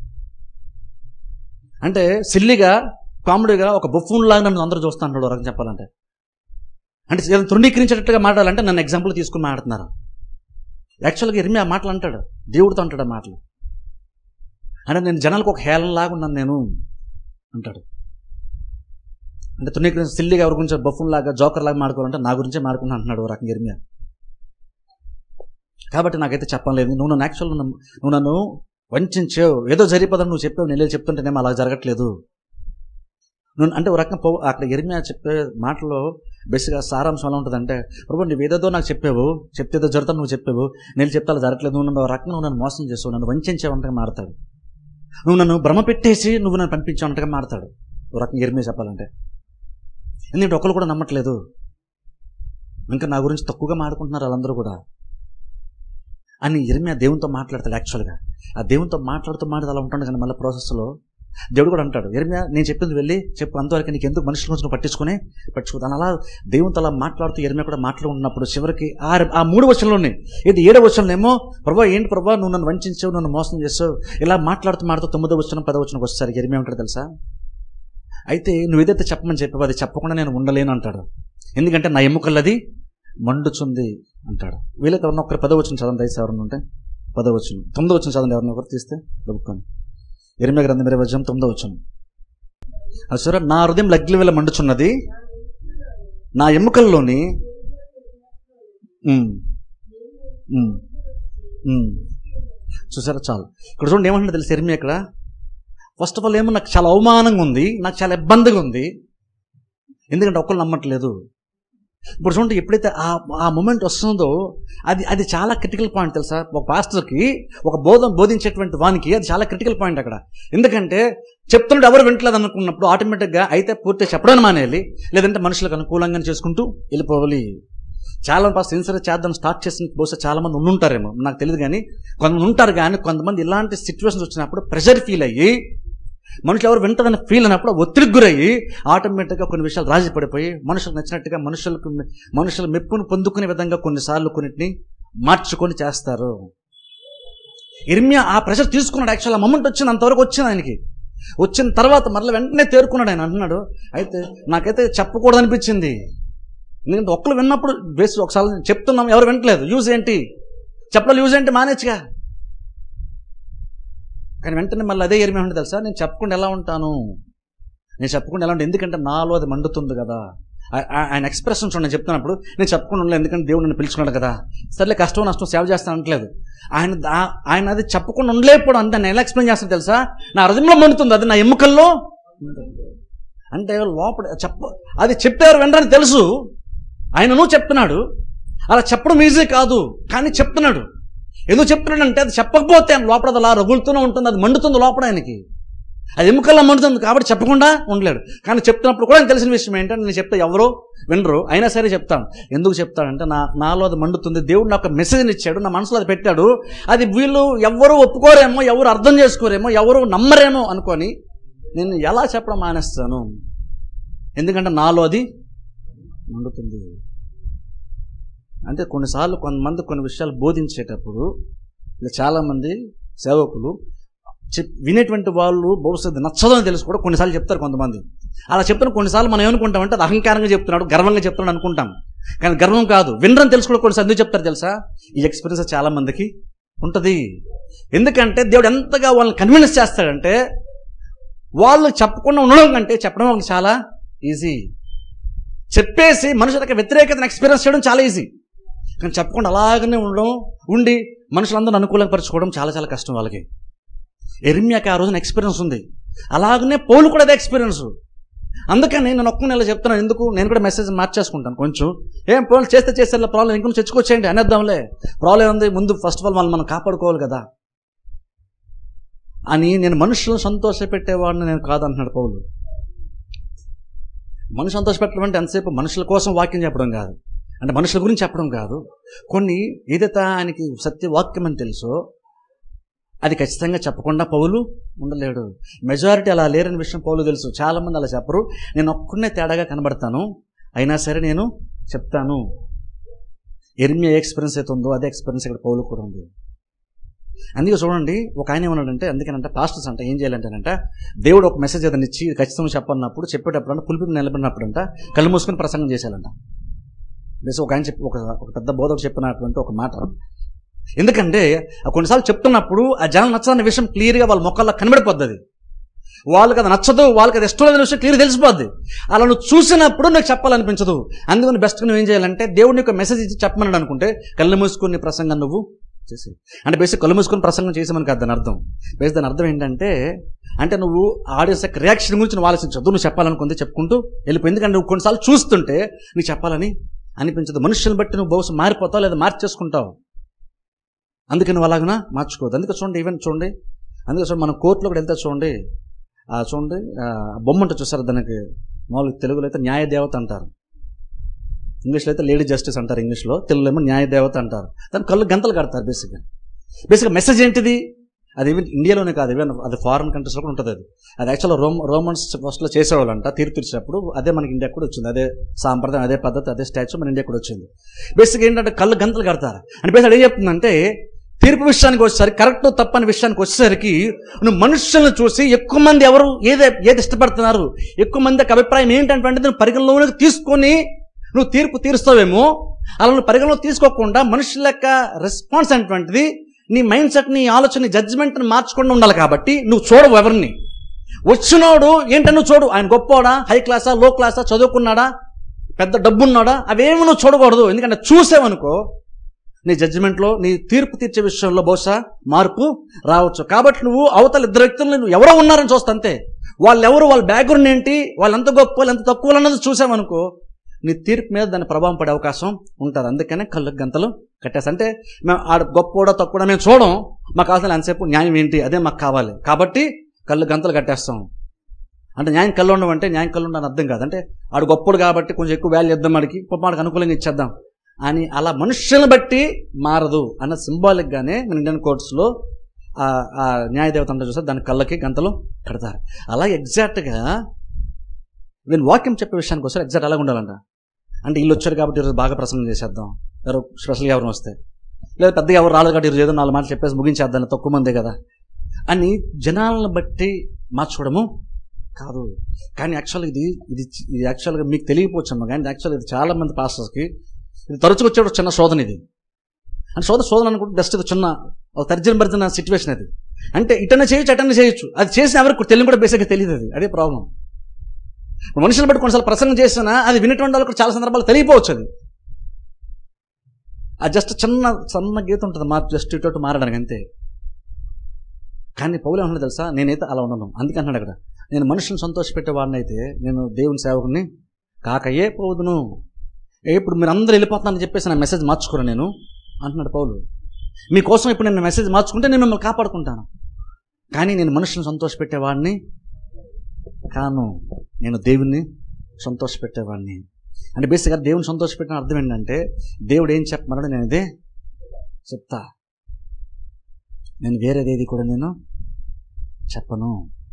అంటే సిల్లిగా కామెడీగా ఒక బుఫూన్ లాగా నన్ను అందరూ చూస్తా అంటాడు ఒక రకంగా చెప్పాలంటే అంటే ఏదైనా తృణీకరించేటట్టుగా మాట్లాడాలంటే నన్ను ఎగ్జాంపుల్ తీసుకుని మాట్లాడుతున్నారు యాక్చువల్గా ఇరిమి ఆ మాటలు అంటాడు దేవుడితో అంటాడు ఆ మాటలు అంటే నేను జనాలకు ఒక హేళన లాగా ఉన్నాను నేను అంటాడు అంటే తృణీకరించి సిల్లిగా ఎవరి గురించి బఫున్ లాగా జోకర్ లాగా మాడుకోవాలంటే నా గురించే మాడుకున్నా అంటున్నాడు ఒక రకంగా ఇరిమియా కాబట్టి నాకైతే చెప్పలేదు నువ్వు నన్ను యాక్చువల్ నువ్వు నన్ను వంచావు ఏదో జరిగిపోదని నువ్వు చెప్పావు నేను చెప్తుంటేనేమో అలా జరగట్లేదు నువ్వు అంటే ఒక రకంగా పో- అక్కడ ఎరిమియా చెప్పే మాటలో బేసిక్గా సారాంశం ఎలా ఉంటుందంటే ప్రభు నువ్వు ఏదేదో నాకు చెప్పావు చెప్తేదో జరుగుతా నువ్వు చెప్పావు నేను చెప్తే అలా జరగట్లేదు నువ్వు నన్ను ఒక రకంగా నువ్వు నన్ను మోసం చేసావు నన్ను వంచేవంటగా మాడతాడు నువ్వు నన్ను భ్రమ పెట్టేసి నువ్వు నన్ను పంపించావంటగా మాడతాడు ఒక రకంగా ఎరిమియా చెప్పాలంటే ఎందుకంటే ఒకరు కూడా నమ్మట్లేదు ఇంకా నా గురించి తక్కువగా మాడుకుంటున్నారు వాళ్ళందరూ కూడా అని ఇరిమియా దేవునితో మాట్లాడతాడు యాక్చువల్గా ఆ దేవునితో మాట్లాడుతూ మాట్లాడుతూ అలా ఉంటాడు కానీ మళ్ళీ ప్రాసెస్లో దేవుడు కూడా అంటాడు ఇరిమియా నేను చెప్పింది వెళ్ళి చెప్పు అంతవరకు నీకు ఎందుకు మనుషుల గురించి నువ్వు పట్టించుకుని పట్టించుకుంటాను అలా దేవునితో అలా మాట్లాడుతూ ఇరిమియా కూడా మాట్లాడుకున్నప్పుడు చివరికి ఆ ఆ మూడు వచనంలోనే ఇది ఏడో వచనంలో ప్రభా ఏంటి ప్రభా నువ్వు నన్ను వంచావు నన్ను మోసం చేసావు ఇలా మాట్లాడుతూ మాట్లాడుతూ తొమ్మిదో వచనం పదో వచనం వచ్చేసరికి ఇరిమియా ఉంటాడు తెలుసా అయితే నువ్వు ఏదైతే చెప్పమని చెప్పావు అది చెప్పకుండా నేను ఉండలేను అంటాడు ఎందుకంటే నా ఎముకలది మండుచుంది అంటాడు వీళ్ళకి ఎవరన్నా ఒకరు పదవచ్చిన చదవండి దయచేసి ఎవరన్నా ఉంటే పదవచ్చును తొమ్మిదో వచ్చిన చదవండి ఎవరన్నా ఒకరు తీస్తే ప్రభుత్వం ఎరిమే గ్రంథం ఇరవై వచనం తొమ్మిదో వచ్చును అది చూడ నా హృదయం లగ్లి వేళ మండుచున్నది నా ఎముకల్లోని ఉమ్, ఉమ్, ఉమ్, చూసారా చాలు ఇక్కడ చూడండి ఏమంటే తెలుసు ఎరిమి ఇక్కడ ఫస్ట్ ఆఫ్ ఆల్ ఏమో నాకు చాలా అవమానంగా ఉంది నాకు చాలా ఇబ్బందిగా ఉంది ఎందుకంటే ఒక్కరు నమ్మట్లేదు ఇప్పుడు చూడండి ఎప్పుడైతే ఆ ఆ మూమెంట్ వస్తుందో అది అది చాలా క్రిటికల్ పాయింట్ తెలుసా ఒక పాస్టర్కి ఒక బోధం బోధించేటువంటి వానికి అది చాలా క్రిటికల్ పాయింట్ అక్కడ ఎందుకంటే చెప్తుంటే ఎవరు వింటలేదు అనుకున్నప్పుడు ఆటోమేటిక్గా అయితే పూర్తిగా చెప్పడం మానేయాలి లేదంటే మనుషులకు అనుకూలంగా చేసుకుంటూ వెళ్ళిపోవాలి చాలా పాస్ సిన్సియర్ చేద్దాం స్టార్ట్ చేసిన బహుశా చాలా మంది ఉండుంటారేమో నాకు తెలియదు కానీ కొంతమంది ఉంటారు కానీ కొంతమంది ఇలాంటి సిచ్యువేషన్స్ వచ్చినప్పుడు ప్రెషర్ ఫీల్ అయ్యి మనుషులు ఎవరు వింటారని ఫీల్ అయినప్పుడు ఒత్తిడికి గురయ్యి ఆటోమేటిక్గా కొన్ని విషయాలు రాజీ పడిపోయి మనుషులకు నచ్చినట్టుగా మనుషులకు మనుషుల మెప్పును పొందుకునే విధంగా కొన్నిసార్లు కొన్నిటిని మార్చుకొని చేస్తారు ఇర్మియా ఆ ప్రెషర్ తీసుకున్నాడు యాక్చువల్ ఆ మొమెంట్ వచ్చింది అంతవరకు వచ్చింది ఆయనకి వచ్చిన తర్వాత మరలా వెంటనే తేరుకున్నాడు ఆయన అంటున్నాడు అయితే నాకైతే చెప్పకూడదు అనిపించింది ఎందుకంటే ఒక్కరు విన్నప్పుడు బేస్ ఒకసారి చెప్తున్నాం ఎవరు వింటలేదు యూజ్ ఏంటి చెప్పడం యూజ్ ఏంటి మానేచ్చుగా కానీ వెంటనే మళ్ళీ అదే ఎరిమి ఉంటుంది తెలుసా నేను చెప్పకుండా ఎలా ఉంటాను నేను చెప్పకుండా ఎలా ఉంటాను ఎందుకంటే నాలో అది మండుతుంది కదా ఆ- ఆ- ఆయన ఎక్స్ప్రెషన్ చూడండి నేను చెప్తున్నప్పుడు నేను చెప్పకుండా ఉండలేదు ఎందుకంటే దేవుడు నన్ను పిలుచుకున్నాడు కదా సర్లే కష్టం నష్టం సేవ చేస్తాను అనట్లేదు ఆయన దా- ఆయన అది చెప్పకుండా ఉండలేకపోవడం అంతే నేను ఎలా ఎక్స్ప్లెయిన్ చేస్తాను తెలుసా నా హృదయంలో మండుతుంది అది నా ఎముకల్లో అంటే లోపల చెప్ప అది చెప్పారు వెంటనే తెలుసు ఆయనను చెప్తున్నాడు అలా చెప్పడం ఈజీ కాదు కానీ చెప్తున్నాడు ఎందుకు చెప్తున్నాడంటే అది చెప్పకపోతే ఆయన లోపల అది అలా రగులుతూనే ఉంటుంది అది మండుతుంది లోపల ఆయనకి అది ఎముకల్లో మండుతుంది కాబట్టి చెప్పకుండా ఉండలేడు కానీ చెప్తున్నప్పుడు కూడా ఆయన తెలిసిన విషయం ఏంటంటే నేను చెప్తే ఎవరో వినరు అయినా సరే చెప్తాను ఎందుకు చెప్తాడంటే నా నాలో అది మండుతుంది దేవుడు నాకు మెసేజ్ని ఇచ్చాడు నా మనసులో అది పెట్టాడు అది వీళ్ళు ఎవరు ఒప్పుకోరేమో ఎవరు అర్థం చేసుకోరేమో ఎవరు నమ్మరేమో అనుకొని నేను ఎలా చెప్పడం మానేస్తాను ఎందుకంటే నాలో అది మండుతుంది అంటే కొన్నిసార్లు కొంతమంది కొన్ని విషయాలు బోధించేటప్పుడు ఇలా చాలామంది సేవకులు చెప్ వినేటువంటి వాళ్ళు భవిష్యత్తు నచ్చదు అని తెలుసు కూడా కొన్నిసార్లు చెప్తారు కొంతమంది అలా చెప్తున్న కొన్నిసార్లు మనం ఏమనుకుంటామంటే అది అహంకారంగా చెప్తున్నాడు గర్వంగా చెప్తున్నాడు అనుకుంటాం కానీ గర్వం కాదు వినరని తెలుసుకోవడం కొన్నిసార్లు ఎందుకు చెప్తారు తెలుసా ఈ ఎక్స్పీరియన్స్ చాలా మందికి ఉంటుంది ఎందుకంటే దేవుడు ఎంతగా వాళ్ళని కన్విన్స్ చేస్తాడంటే వాళ్ళు చెప్పకుండా ఉండడం కంటే చెప్పడం వాళ్ళకి చాలా ఈజీ చెప్పేసి మనుషులకు వ్యతిరేకతను ఎక్స్పీరియన్స్ చేయడం చాలా ఈజీ కానీ చెప్పకుండా అలాగనే ఉండడం ఉండి మనుషులందరూ అనుకూలపరచుకోవడం చాలా చాలా కష్టం వాళ్ళకి ఎరిమ్యాకి ఆ రోజున ఎక్స్పీరియన్స్ ఉంది అలాగనే పౌలు కూడా అదే ఎక్స్పీరియన్స్ అందుకని నేను ఒక్క నెల చెప్తున్నాను ఎందుకు నేను కూడా మెసేజ్ మార్చేసుకుంటాను కొంచెం ఏం పౌలు చేస్తే చేస్తే ప్రాబ్లం ఇంకొంచెం తెచ్చుకొచ్చేయండి అనేద్దాంలే ప్రాబ్లం ఉంది ముందు ఫస్ట్ ఆఫ్ ఆల్ వాళ్ళు మనం కాపాడుకోవాలి కదా అని నేను మనుషులను సంతోషపెట్టేవాడిని నేను కాదంటున్నాడు పౌలు మనుషు సంతోషపెట్టడం అంటే ఎంతసేపు మనుషుల కోసం వాక్యం చెప్పడం కాదు అంటే మనుషుల గురించి చెప్పడం కాదు కొన్ని ఏదైతే ఆయనకి సత్యవాక్యం అని తెలుసో అది ఖచ్చితంగా చెప్పకుండా పౌలు ఉండలేడు మెజారిటీ అలా లేరని విషయం పౌలు తెలుసు చాలా మంది అలా చెప్పరు నేను ఒక్కనే తేడాగా కనబడతాను అయినా సరే నేను చెప్తాను ఎర్మియా ఎక్స్పీరియన్స్ అయితే ఉందో అదే ఎక్స్పీరియన్స్ ఇక్కడ పౌలు కూడా ఉంది అందుకే చూడండి ఒక ఆయన ఏమన్నాడంటే అందుకేనంటే పాస్టర్స్ అంటే ఏం చేయాలంటేనంట దేవుడు ఒక మెసేజ్ ఏదైనా ఇచ్చి ఇది ఖచ్చితంగా చెప్పన్నప్పుడు చెప్పేటప్పుడు అంటే పులిపి నిలబడినప్పుడు అంట కళ్ళు మూసుకొని ప్రసంగం చేసేయాలంట బేస్ ఒక ఆయన చెప్పి ఒక ఒక పెద్ద బోధకు చెప్పినటువంటి ఒక మాట ఎందుకంటే ఆ కొన్నిసార్లు చెప్తున్నప్పుడు ఆ జనం నచ్చదన్న విషయం క్లియర్గా వాళ్ళ మొక్కల్లో కనబడిపోద్ది అది. వాళ్ళకి అది నచ్చదు వాళ్ళకి అది ఇష్టం లేని విషయం క్లియర్ తెలిసిపోద్ది అలా నువ్వు చూసినప్పుడు నాకు చెప్పాలనిపించదు అందుకని బెస్ట్ నువ్వు ఏం చేయాలంటే దేవుడిని ఒక మెసేజ్ ఇచ్చి చెప్పమన్నాడు అనుకుంటే కళ్ళు మూసుకుని నీ ప్రసంగం నువ్వు చేసి అంటే బేసిక్ కళ్ళు మూసుకొని ప్రసంగం చేసామని కాదు దాని అర్థం బేస్ దాని అర్థం ఏంటంటే అంటే నువ్వు ఆడియన్స్ యొక్క రియాక్షన్ గురించి నువ్వు ఆలోచించద్దు నువ్వు చెప్పాలనుకుంది చెప్పుకుంటూ వెళ్ళిపో ఎందుకంటే నువ్వు కొన్నిసార్లు చూస్తుంటే నీకు చెప్పాలని అనిపించదు మనుషులను బట్టి నువ్వు బహుశా మారిపోతావు లేదా మార్చేసుకుంటావు అందుకే నువ్వు అలాగనా మార్చుకోవద్దు అందుకే చూడండి ఈవెంట్ చూడండి అందుకే చూడండి మనం కోర్టులో కూడా వెళ్తే చూడండి ఆ చూడండి ఆ బొమ్మ ఉంటుంది చూసారు దానికి మామూలుగా తెలుగులో అయితే న్యాయ దేవత అంటారు ఇంగ్లీష్లో అయితే లేడీ జస్టిస్ అంటారు ఇంగ్లీష్లో తెలుగులో ఏమో న్యాయ దేవత అంటారు దాని కళ్ళు గంతలు కడతారు బేసిక్గా బేసిక్గా మెసేజ్ ఏంటిది అది ఈవెన్ ఇండియాలోనే కాదు ఈవెన్ అది ఫారిన్ కంట్రీస్లో కూడా ఉంటుంది అది అది యాక్చువల్గా రోమ్ రోమన్స్ ఫస్ట్లో చేసేవాళ్ళంట తీర్పు తీర్చినప్పుడు అదే మనకి ఇండియా కూడా వచ్చింది అదే సాంప్రదాయం అదే పద్ధతి అదే స్టాచ్యూ మన ఇండియా కూడా వచ్చింది బేసిక్గా ఏంటంటే కళ్ళు గంతలు కడతారు అంటే బేసిక్ ఏం చెప్తుందంటే తీర్పు విషయానికి వచ్చేసరికి కరెక్ట్ తప్పని విషయానికి వచ్చేసరికి నువ్వు మనుషులను చూసి ఎక్కువ మంది ఎవరు ఏది ఏది ఇష్టపడుతున్నారు ఎక్కువ మంది యొక్క అభిప్రాయం ఏంటంటే నువ్వు పరిగణలోకి తీసుకొని నువ్వు తీర్పు తీరుస్తావేమో అలా నువ్వు పరిగణలో తీసుకోకుండా మనుషుల యొక్క రెస్పాన్స్ అనేటువంటిది నీ మైండ్ సెట్ నీ ఆలోచన నీ జడ్జిమెంట్ని మార్చకుండా ఉండాలి కాబట్టి నువ్వు చూడవు ఎవరిని వచ్చినోడు ఏంటని నువ్వు చూడు ఆయన గొప్పోడా హై క్లాసా లో క్లాసా చదువుకున్నాడా పెద్ద డబ్బు ఉన్నాడా అవేమి నువ్వు చూడకూడదు ఎందుకంటే చూసావనుకో నీ జడ్జిమెంట్లో నీ తీర్పు తీర్చే విషయంలో బహుశా మార్పు రావచ్చు కాబట్టి నువ్వు అవతల ఇద్దరు వ్యక్తులను నువ్వు ఎవరో ఉన్నారని చూస్తా అంతే వాళ్ళు ఎవరు వాళ్ళ బ్యాక్గ్రౌండ్ ఏంటి వాళ్ళు ఎంత గొప్ప వాళ్ళు ఎంత తక్కువ అన్నది చూసామనుకో నీ తీర్పు మీద దాని ప్రభావం పడే అవకాశం ఉంటుంది అందుకనే కళ్ళు గంతలు కట్టేసి అంటే మేము ఆడ గొప్పోడో తక్కువ మేము చూడం మాకు కావాల్సిన ఎంతసేపు న్యాయం ఏంటి అదే మాకు కావాలి కాబట్టి కళ్ళు గంతలు కట్టేస్తాం అంటే న్యాయం కళ్ళు ఉండడం అంటే న్యాయం కళ్ళు ఉండని అర్థం కాదు అంటే ఆడు గొప్పడు కాబట్టి కొంచెం ఎక్కువ వాల్యూ ఇద్దాం వాడికి పాపం వాడికి అనుకూలంగా ఇచ్చేద్దాం అని అలా మనుషులను బట్టి మారదు అన్న సింబాలిక్గానే మన ఇండియన్ కోర్ట్స్లో ఆ న్యాయదేవత అంటే చూస్తే దాని కళ్ళకి గంతలు కడతారు అలా ఎగ్జాక్ట్గా నేను వాక్యం చెప్పే విషయానికి వస్తే ఎగ్జాక్ట్ అలాగ ఉండాలంట అంటే వీళ్ళు వచ్చారు కాబట్టి ఈరోజు బాగా ప్రసంగం చేసేద్దాం ఎవరు స్పెషల్గా ఎవరు వస్తే లేదా పెద్దగా ఎవరు రాలేదు కాబట్టి ఈరోజు ఏదో నాలుగు మాటలు చెప్పేసి ముగించేద్దాం తక్కువ మందే కదా అని జనాలను బట్టి మార్చుకోవడము కాదు కానీ యాక్చువల్గా ఇది ఇది ఇది యాక్చువల్గా మీకు తెలియకపోవచ్చమ్మా కానీ యాక్చువల్గా ఇది చాలా మంది పాస్టర్స్కి ఇది తరచుగా వచ్చేటప్పుడు చిన్న శోధన ఇది అంటే శోధన శోధన అనుకుంటే జస్ట్ ఇది చిన్న ఒక తర్జన భర్జన సిచ్యువేషన్ అది అంటే ఇటనే చేయొచ్చు అటనే చేయొచ్చు అది చేసిన ఎవరికి తెలియని కూడా బేసిక్గా తెలియదు అది అదే ప్రాబ్లం మనుషులు బట్టి కొన్నిసార్లు ప్రసంగం చేసినా అది వినటువంటి వాళ్ళకి చాలా సందర్భాలు తెలియపోవచ్చు అది అది జస్ట్ చిన్న చిన్న గీత ఉంటుంది మా జస్ట్ ఇటు మారడానికి అంతే కానీ పౌలు ఏమన్నా తెలుసా నేనైతే అలా ఉండను అందుకే అంటున్నాడు అక్కడ నేను మనుషులను సంతోషపెట్టేవాడిని అయితే నేను దేవుని సేవకుని కాకయే పోదును ఏ ఇప్పుడు మీరు అందరూ వెళ్ళిపోతున్నారని చెప్పేసి నా మెసేజ్ మార్చుకోను నేను అంటున్నాడు పౌలు మీకోసం ఇప్పుడు నేను మెసేజ్ మార్చుకుంటే నేను మిమ్మల్ని కాపాడుకుంటాను కానీ నేను మనుషులను సంతోషపెట్టేవాడిని కాను నేను దేవుణ్ణి సంతోషపెట్టేవాడిని అంటే బేసిక్గా దేవుని సంతోషపెట్టిన అర్థం ఏంటంటే దేవుడు ఏం చెప్పమన్నాడో నేను ఇదే చెప్తా నేను వేరేదేది కూడా నేను చెప్పను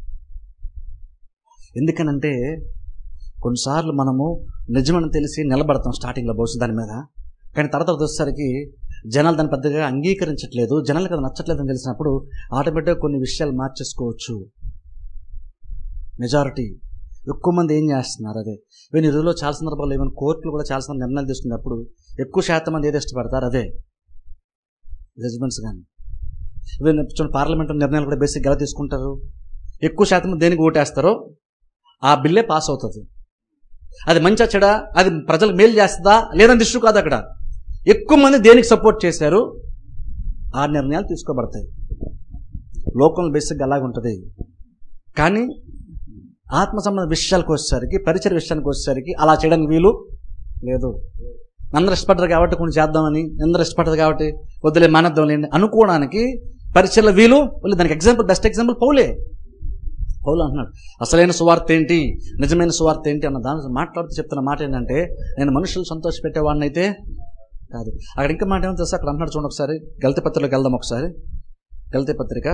ఎందుకనంటే కొన్నిసార్లు మనము నిజమని తెలిసి నిలబడతాం స్టార్టింగ్లో బహుశా దాని మీద కానీ తర్వాత వచ్చేసరికి జనాలు దాన్ని పెద్దగా అంగీకరించట్లేదు జనాలకు అది నచ్చట్లేదు అని తెలిసినప్పుడు ఆటోమేటిక్గా కొన్ని విషయాలు మార్చేసుకోవచ్చు మెజారిటీ ఎక్కువ మంది ఏం చేస్తున్నారు అదే ఈవెన్ ఈ రోజుల్లో చాలా సందర్భాల్లో ఈవెన్ కోర్టులు కూడా చాలా సందర్భాలు నిర్ణయాలు తీసుకున్నప్పుడు ఎక్కువ శాతం మంది ఏది ఇష్టపడతారు అదే జడ్జిమెంట్స్ కానీ ఈవెన్ చూడండి పార్లమెంట్ నిర్ణయాలు కూడా బేసిక్ ఎలా తీసుకుంటారు ఎక్కువ శాతం మంది దేనికి ఓటేస్తారో ఆ బిల్లే పాస్ అవుతుంది అది మంచిగా చెడా అది ప్రజలకు మేలు చేస్తుందా లేదని ఇష్యూ కాదు అక్కడ ఎక్కువ మంది దేనికి సపోర్ట్ చేశారు ఆ నిర్ణయాలు తీసుకోబడతాయి లోకంలో బేసిక్గా అలాగ ఉంటుంది కానీ ఆత్మ సంబంధ విషయాలకు వచ్చేసరికి పరిచయ విషయానికి వచ్చేసరికి అలా చేయడానికి వీలు లేదు అందరూ ఇష్టపడ్డారు కాబట్టి కొన్ని చేద్దామని అందరూ ఇష్టపడ్డారు కాబట్టి వద్దులే మానేద్దాం లేండి అనుకోవడానికి పరిచయల వీలు వాళ్ళు దానికి ఎగ్జాంపుల్ బెస్ట్ ఎగ్జాంపుల్ పౌలే పౌలు అంటున్నాడు అసలైన సువార్త ఏంటి నిజమైన సువార్త ఏంటి అన్న దాని మాట్లాడుతూ చెప్తున్న మాట ఏంటంటే నేను మనుషులు సంతోష పెట్టేవాడిని అయితే కాదు అక్కడ ఇంకా మాట ఏమో తెలుసా అక్కడ అంటున్నాడు చూడండి ఒకసారి గలతి పత్రికలోకి వెళ్దాం ఒకసారి గలతి పత్రిక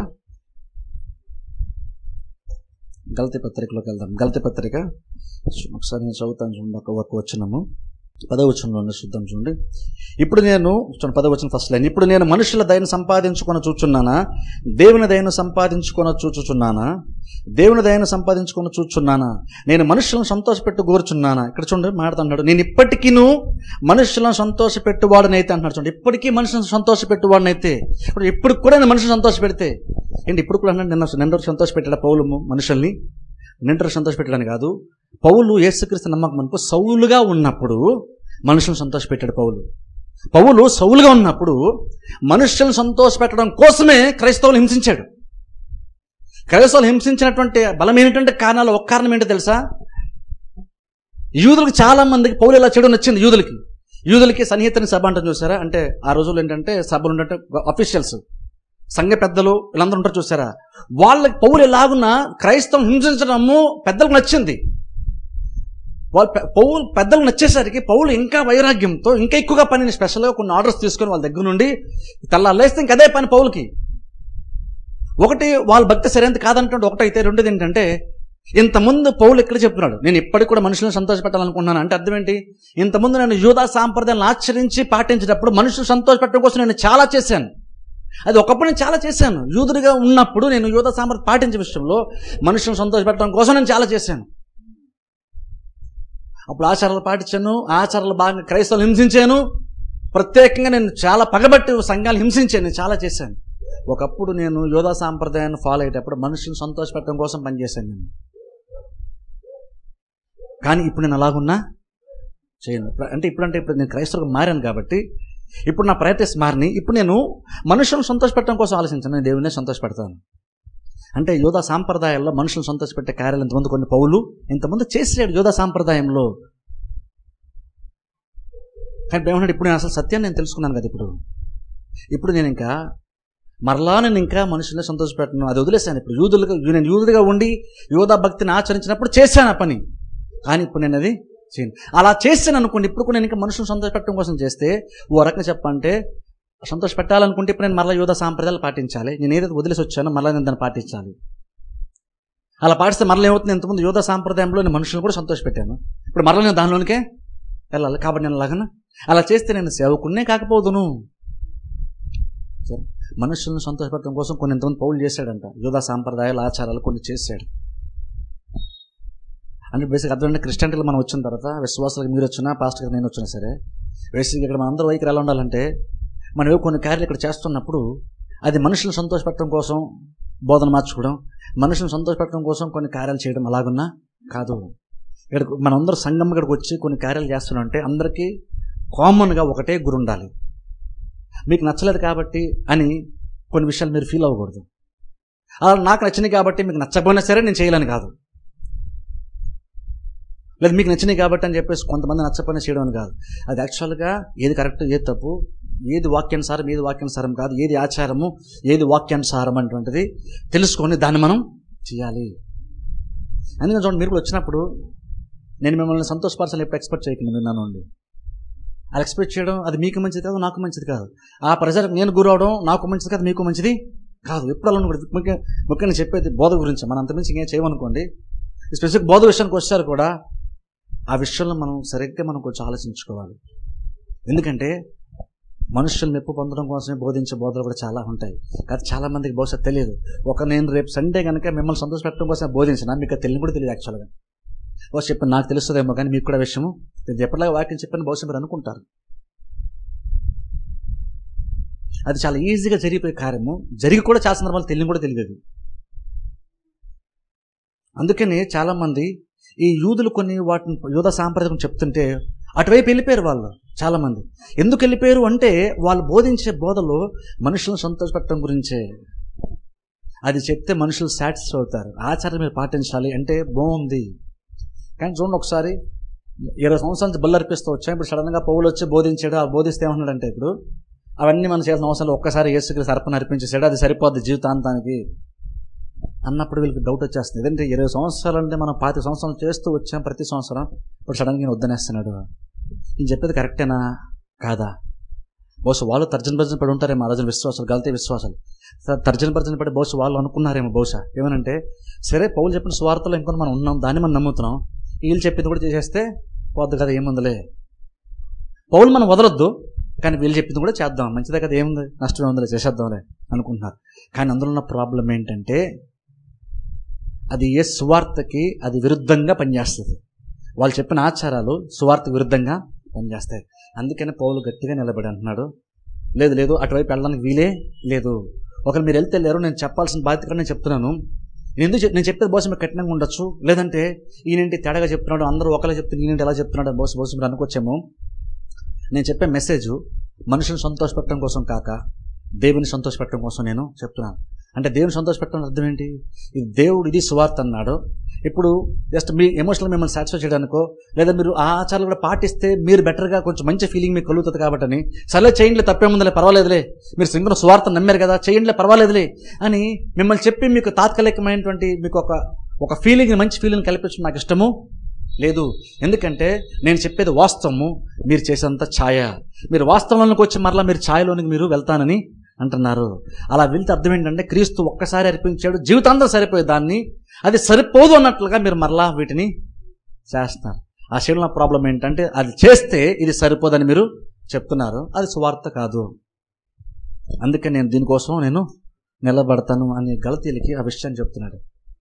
గలతి పత్రికలోకి వెళ్దాం గలతి పత్రిక ఒకసారి నేను చదువుతాను చూడండి ఒక ఒక వచ్చినము పదవచనంలో చూద్దాం చూడండి ఇప్పుడు నేను చూడండి పదవచనం ఫస్ట్ లైన్ ఇప్పుడు నేను మనుషుల దయను సంపాదించుకొని చూచున్నానా దేవుని దయను సంపాదించుకొని చూచుచున్నానా దేవుని దయను సంపాదించుకొని చూచున్నానా నేను మనుషులను సంతోషపెట్టు కోరుచున్నానా ఇక్కడ చూడండి మాట్లాడుతున్నాడు నేను ఇప్పటికీను మనుషులను సంతోషపెట్టువాడనైతే అంటున్నాడు చూడండి ఇప్పటికీ మనుషులను సంతోషపెట్టువాడనైతే ఇప్పుడు ఇప్పుడు కూడా నేను మనుషులు సంతోష పెడితే ఏంటి ఇప్పుడు కూడా అన్నాడు నిన్న నిన్న సంతోష పెట్టాడు పౌలు మనుషుల్ని నింటరు సంతోష పెట్టాలని కాదు పౌలు యేసుక్రీస్తు నమ్మకం అనుకో సౌలుగా ఉన్నప్పుడు మనుషులను సంతోషపెట్టాడు పౌలు పౌలు సౌలుగా ఉన్నప్పుడు మనుషులను సంతోషపెట్టడం కోసమే క్రైస్తవులు హింసించాడు క్రైస్తవులు హింసించినటువంటి బలమైనటువంటి కారణాలు ఒక కారణం ఏంటో తెలుసా యూదులకు చాలా మందికి పౌలు ఇలా చెడు నచ్చింది యూదులకి యూదులకి సన్నిహితని సభ అంటారు చూసారా అంటే ఆ రోజులు ఏంటంటే సభలు ఏంటంటే అఫీషియల్స్ సంఘ పెద్దలు వీళ్ళందరూ ఉంటారు చూసారా వాళ్ళకి పౌలు ఎలాగున్నా క్రైస్తవం హింసించడము పెద్దలకు నచ్చింది వాళ్ళు పె- పౌలు పెద్దలకు నచ్చేసరికి పౌలు ఇంకా వైరాగ్యంతో ఇంకా ఎక్కువగా పనిని స్పెషల్గా కొన్ని ఆర్డర్స్ తీసుకొని వాళ్ళ దగ్గర నుండి తెల్లాలేస్తే ఇంక అదే పని పౌలకి ఒకటి వాళ్ళ భక్తి సరైనది కాదంటుంటే ఒకటైతే రెండోది ఏంటంటే ఇంతకుముందు పౌలు ఇక్కడ చెప్తున్నాడు నేను ఇప్పటికి కూడా మనుషులను సంతోషపెట్టాలనుకుంటున్నాను అంటే అర్థం ఏంటి ఇంతకుముందు నేను యూదా సాంప్రదాయాలను ఆచరించి పాటించేటప్పుడు మనుషులు సంతోషపెట్టడం కోసం నేను చాలా చేశాను అది ఒకప్పుడు నేను చాలా చేశాను యూదుడిగా ఉన్నప్పుడు నేను యూద సాంప్రదాయం పాటించే విషయంలో మనుషులను సంతోషపెట్టడం కోసం నేను చాలా చేశాను అప్పుడు ఆచారాలు పాటించాను ఆచారాలు బాగా క్రైస్తవులు హింసించాను ప్రత్యేకంగా నేను చాలా పగబట్టి సంఘాలు హింసించాను నేను చాలా చేశాను ఒకప్పుడు నేను యోధా సాంప్రదాయాన్ని ఫాలో అయ్యేటప్పుడు మనుషులను సంతోషపెట్టడం కోసం పనిచేశాను నేను కానీ ఇప్పుడు నేను అలాగున్నా చేయను అంటే ఇప్పుడంటే ఇప్పుడు నేను క్రైస్తవులకు మారాను కాబట్టి ఇప్పుడు నా ప్రయత్నిస్ మారిని ఇప్పుడు నేను మనుషులను సంతోషపెట్టడం కోసం ఆలోచించాను నేను దేవుడినే సంతోషపెడతాను అంటే యోధా సాంప్రదాయాల్లో మనుషులను సంతోషపెట్టే కార్యాలు ఇంతమంది కొన్ని పౌలు ఇంతమంది చేసాడు యోధా సాంప్రదాయంలో కానీ ఏమన్నాడు ఇప్పుడు నేను అసలు సత్యాన్ని నేను తెలుసుకున్నాను కదా ఇప్పుడు ఇప్పుడు నేను ఇంకా మరలా నేను ఇంకా మనుషుల్ని సంతోషపెట్టను అది వదిలేశాను ఇప్పుడు యూదులుగా నేను యూదులుగా ఉండి యోధా భక్తిని ఆచరించినప్పుడు చేశాను ఆ పని కానీ ఇప్పుడు నేను అది చేయను అలా చేస్తాను అనుకోండి ఇప్పుడు కూడా నేను ఇంకా మనుషులను సంతోషపెట్టడం కోసం చేస్తే ఓ రకంగా చెప్పంటే సంతోష పెట్టాలనుకుంటే ఇప్పుడు నేను మరలా యోధ సాంప్రదాయాలు పాటించాలి నేను ఏదైతే వదిలేసి వచ్చానో మరలా నేను దాన్ని పాటించాలి అలా పాటిస్తే మరలా ఏమవుతుంది ఎంతమంది యోధ సాంప్రదాయంలో నేను మనుషులను కూడా సంతోషపెట్టాను ఇప్పుడు మరలా నేను దానిలోనికే వెళ్ళాలి కాబట్టి నేను అలాగన అలా చేస్తే నేను సేవకున్నే కాకపోదును సరే మనుషులను సంతోషపెట్టడం కోసం కొన్ని ఎంతమంది పౌలు చేశాడంట యోధా సాంప్రదాయాలు ఆచారాలు కొన్ని చేశాడు అంటే బేసిక్ అర్థం క్రిస్టియన్టీలో మనం వచ్చిన తర్వాత విశ్వాసాలకు మీరు వచ్చినా పాస్టర్ గారు నేను వచ్చినా సరే బేసిక్ ఇక్కడ మనందరూ వైఖరి ఎలా ఉండాలంటే మనం ఏవో కొన్ని కార్యాలు ఇక్కడ చేస్తున్నప్పుడు అది మనుషులను సంతోషపెట్టడం కోసం బోధన మార్చుకోవడం మనుషులను సంతోషపెట్టడం కోసం కొన్ని కార్యాలు చేయడం అలాగున్నా కాదు ఇక్కడ మనందరూ సంఘం ఇక్కడికి వచ్చి కొన్ని కార్యాలు చేస్తున్నాం అంటే అందరికీ కామన్గా ఒకటే గురి ఉండాలి మీకు నచ్చలేదు కాబట్టి అని కొన్ని విషయాలు మీరు ఫీల్ అవ్వకూడదు అలా నాకు నచ్చినాయి కాబట్టి మీకు నచ్చకపోయినా సరే నేను చేయలేను కాదు లేదు మీకు నచ్చినాయి కాబట్టి అని చెప్పేసి కొంతమంది నచ్చకపోయినా చేయడం అని కాదు అది యాక్చువల్గా ఏది కరెక్ట్ ఏది తప్పు ఏది వాక్యానుసారం ఏది వాక్యానుసారం కాదు ఏది ఆచారము ఏది వాక్యానుసారం అటువంటిది తెలుసుకొని దాన్ని మనం చేయాలి అందుకని చూడండి మీరు కూడా వచ్చినప్పుడు నేను మిమ్మల్ని సంతోషపరచాలని ఎప్పుడు ఎక్స్పెక్ట్ చేయకండి మీరు నన్ను నుండి అలా ఎక్స్పెక్ట్ చేయడం అది మీకు మంచిది కాదు నాకు మంచిది కాదు ఆ ప్రజలకు నేను గురవడం నాకు మంచిది కాదు మీకు మంచిది కాదు ఎప్పుడు అలా ఉండకూడదు ముఖ్య ముఖ్యంగా చెప్పేది బోధ గురించి మనం అంతమించి ఇంకేం చేయమనుకోండి స్పెసిఫిక్ బోధ విషయానికి వచ్చారు కూడా ఆ విషయంలో మనం సరిగ్గా మనం కొంచెం ఆలోచించుకోవాలి ఎందుకంటే మనుషులు మెప్పు పొందడం కోసమే బోధించే బోధలు కూడా చాలా ఉంటాయి కానీ చాలా మందికి బహుశా తెలియదు ఒక నేను రేపు సండే కనుక మిమ్మల్ని సంతోషపెట్టడం కోసం బోధించిన మీకు అది తెలియని కూడా తెలియదు యాక్చువల్గా బహుశా చెప్పిన నాకు తెలుస్తుందేమో కానీ మీకు కూడా విషయము నేను ఎప్పటిలాగా వాక్యం చెప్పని బహుశా మీరు అనుకుంటారు అది చాలా ఈజీగా జరిగిపోయే కార్యము జరిగి కూడా చాలా సందర్భాలు తెలియని కూడా తెలియదు అందుకని చాలా మంది ఈ యూదులు కొన్ని వాటిని యూద సాంప్రదాయం చెప్తుంటే అటువైపు వెళ్ళిపోయారు వాళ్ళు చాలా మంది ఎందుకు వెళ్ళిపోయారు అంటే వాళ్ళు బోధించే బోధలో మనుషులను సంతోషపెట్టడం గురించే అది చెప్తే మనుషులు సాటిస్ఫై అవుతారు ఆచారం మీరు పాటించాలి అంటే బాగుంది కానీ చూడండి ఒకసారి ఇరవై సంవత్సరాల నుంచి బళ్ళు అర్పిస్తూ వచ్చాం ఇప్పుడు సడన్గా పౌలు వచ్చి బోధించాడు ఆ బోధిస్తే ఏమన్నాడంటే ఇప్పుడు అవన్నీ మనం చేయాల్సిన అవసరం ఒక్కసారి యేసుకి సర్పణ అర్పించేసాడు అది సరిపోద్ది జీవితాంతానికి అన్నప్పుడు వీళ్ళకి డౌట్ వచ్చేస్తుంది ఎందుకంటే ఇరవై సంవత్సరాలు అంటే మనం పాతి సంవత్సరాలు చేస్తూ వచ్చాం ప్రతి సంవత్సరం ఇప్పుడు సడన్గా నేను వద్దనేస్తున్నాడు నేను చెప్పేది కరెక్టేనా కాదా బహుశా వాళ్ళు తర్జన భర్జన పడి ఉంటారేమో ఆ రోజున విశ్వాసాలు గలతే విశ్వాసాలు స- తర్జన భర్జన పడి బహుశా వాళ్ళు అనుకున్నారేమో బహుశా ఏమనంటే సరే పౌలు చెప్పిన స్వార్థలో ఇంకొని మనం ఉన్నాం దాన్ని మనం నమ్ముతున్నాం వీళ్ళు చెప్పింది కూడా చేసేస్తే పోద్దు కదా ఏముందిలే పౌలు మనం వదలొద్దు కానీ వీళ్ళు చెప్పింది కూడా చేద్దాం మంచిదే కదా ఏముంది నష్టం ఏముందిలే చేసేద్దాంలే అనుకుంటున్నారు కానీ అందులో ఉన్న ప్రాబ్లం ఏంటంటే అది ఏ సువార్తకి అది విరుద్ధంగా పనిచేస్తుంది వాళ్ళు చెప్పిన ఆచారాలు సువార్త విరుద్ధంగా పనిచేస్తాయి అందుకని పౌలు గట్టిగా నిలబడి అంటున్నాడు లేదు లేదు అటువైపు వెళ్ళడానికి వీలే లేదు ఒకరు మీరు వెళ్తే లేరు నేను చెప్పాల్సిన బాధ్యత కూడా నేను చెప్తున్నాను నేను ఎందుకు చెప్- నేను చెప్పేది బహుశా మీకు కఠినంగా ఉండొచ్చు లేదంటే ఈయనంటి తేడాగా చెప్తున్నాడు అందరూ ఒకరే చెప్తున్నారు ఈయనంటి ఎలా చెప్తున్నాడు బహుశా బహుశా మీరు అనుకోవచ్చేమో నేను చెప్పే మెసేజ్ మనుషులను సంతోషపెట్టడం కోసం కాక దేవుని సంతోషపెట్టడం కోసం నేను చెప్తున్నాను అంటే దేవుని సంతోషపెట్టడం అర్థం ఏంటి ఇది దేవుడు ఇది సువార్త అన్నాడు ఇప్పుడు జస్ట్ మీ ఎమోషనల్ మిమ్మల్ని సాటిస్ఫై చేయడానికో లేదా మీరు ఆ ఆచారాలు కూడా పాటిస్తే మీరు బెటర్గా కొంచెం మంచి ఫీలింగ్ మీకు కలుగుతుంది కాబట్టి అని సర్లే చేయండిలే తప్పేముందిలే పర్వాలేదులే మీరు సింగన సువార్త నమ్మారు కదా చేయండిలే పర్వాలేదులే అని మిమ్మల్ని చెప్పి మీకు తాత్కాలికమైనటువంటి మీకు ఒక ఒక ఫీలింగ్ మంచి ఫీలింగ్ కల్పించడం నాకు ఇష్టము లేదు ఎందుకంటే నేను చెప్పేది వాస్తవము మీరు చేసేంత ఛాయ మీరు వాస్తవంలోకి వచ్చి మరలా మీరు ఛాయలోనికి మీరు వెళ్తానని అంటున్నారు అలా వెళ్తే అర్థం ఏంటంటే క్రీస్తు ఒక్కసారి అర్పించాడు జీవితాంతం సరిపోయే దాన్ని అది సరిపోదు అన్నట్లుగా మీరు మరలా వీటిని చేస్తున్నారు ఆ శీలన ప్రాబ్లం ఏంటంటే అది చేస్తే ఇది సరిపోదని మీరు చెప్తున్నారు అది సువార్త కాదు అందుకే నేను దీనికోసం నేను నిలబడతాను అనే గలతీలకి ఆ విషయాన్ని చెప్తున్నాడు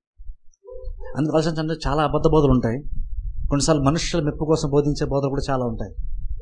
అందుకు ఆలోచించండి చాలా అబద్ధ బోధలు ఉంటాయి కొన్నిసార్లు మనుషుల మెప్పు కోసం బోధించే బోధలు కూడా చాలా ఉంటాయి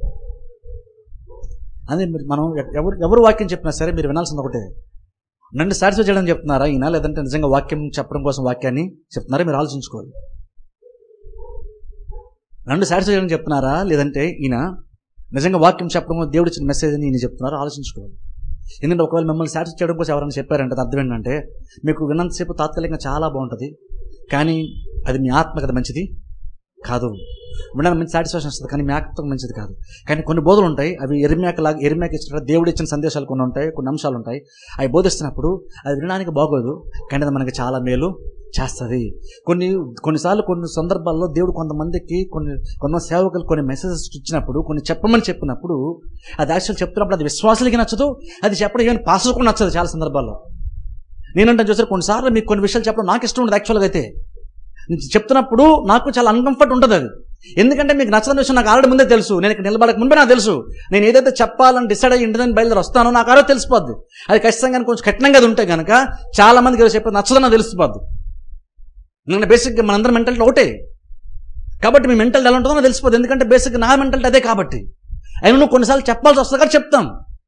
అదే మీరు మనం ఎ- ఎవరు ఎవరు వాక్యం చెప్పినా సరే మీరు వినాల్సింది ఒకటే నన్ను సాటిస్ఫై చేయడం చెప్తున్నారా ఈయన లేదంటే నిజంగా వాక్యం చెప్పడం కోసం వాక్యాన్ని చెప్తున్నారా మీరు ఆలోచించుకోవాలి నన్ను సాటిస్ఫై చేయడం చెప్తున్నారా లేదంటే ఈయన నిజంగా వాక్యం చెప్పడం దేవుడు ఇచ్చిన మెసేజ్ అని నేను చెప్తున్నారు ఆలోచించుకోవాలి ఎందుకంటే ఒకవేళ మిమ్మల్ని సాటిస్ఫై చేయడం కోసం ఎవరైనా చెప్పారంటే అది అర్థం ఏంటంటే మీకు విన్నంతసేపు తాత్కాలికంగా చాలా బాగుంటుంది కానీ అది మీ ఆత్మకి అది మంచిది కాదు వినడానికి మంచి సాటిస్ఫాక్షన్ వస్తుంది కానీ మీ ఆత్మకు మంచిది కాదు కానీ కొన్ని బోధలు ఉంటాయి అవి ఎరిమేక లాగా ఎరిమేక ఇచ్చిన దేవుడు ఇచ్చిన సందేశాలు కొన్ని ఉంటాయి కొన్ని అంశాలు ఉంటాయి అవి బోధిస్తున్నప్పుడు అది వినడానికి బాగోదు కానీ అది మనకి చాలా మేలు చేస్తుంది కొన్ని కొన్నిసార్లు కొన్ని సందర్భాల్లో దేవుడు కొంతమందికి కొన్ని కొంత సేవకులు కొన్ని మెసేజెస్ ఇచ్చినప్పుడు కొన్ని చెప్పమని చెప్పినప్పుడు అది యాక్చువల్ చెప్తున్నప్పుడు అది విశ్వాసాలకి నచ్చదు అది చెప్పడం ఏమైనా పాసలు కూడా నచ్చదు చాలా సందర్భాల్లో నేనంటే చూసారు కొన్నిసార్లు మీకు కొన్ని విషయాలు చెప్పడం నాకు ఇష్టం ఉండదు యాక్చువల్గా అయితే నేను చెప్తున్నప్పుడు నాకు చాలా అన్కంఫర్ట్ ఉంటుంది అది ఎందుకంటే మీకు నచ్చని విషయం నాకు ఆల్రెడీ ముందే తెలుసు నేను ఇక్కడ నిలబడక ముందే నాకు తెలుసు నేను ఏదైతే చెప్పాలని డిసైడ్ అయ్యి ఇంటి బయలుదేరి వస్తానో నాకు ఆరో తెలిసిపోద్ది అది ఖచ్చితంగా కొంచెం కఠినంగా అది ఉంటే కనుక చాలా మందికి చెప్పి నచ్చదని తెలిసిపోద్ది నేను బేసిక్గా మనందరం మెంటాలిటీ ఒకటే కాబట్టి మీ మెంటాలిటీ ఎలా ఉంటుందో నాకు తెలిసిపోద్ది ఎందుకంటే బేసిక్గా నా మెంటాలిటీ అదే కాబట్టి అయినా నువ్వు కొన్నిసార్లు చెప్పాల్సి వస్తుంది కాబట్టి చెప్తాం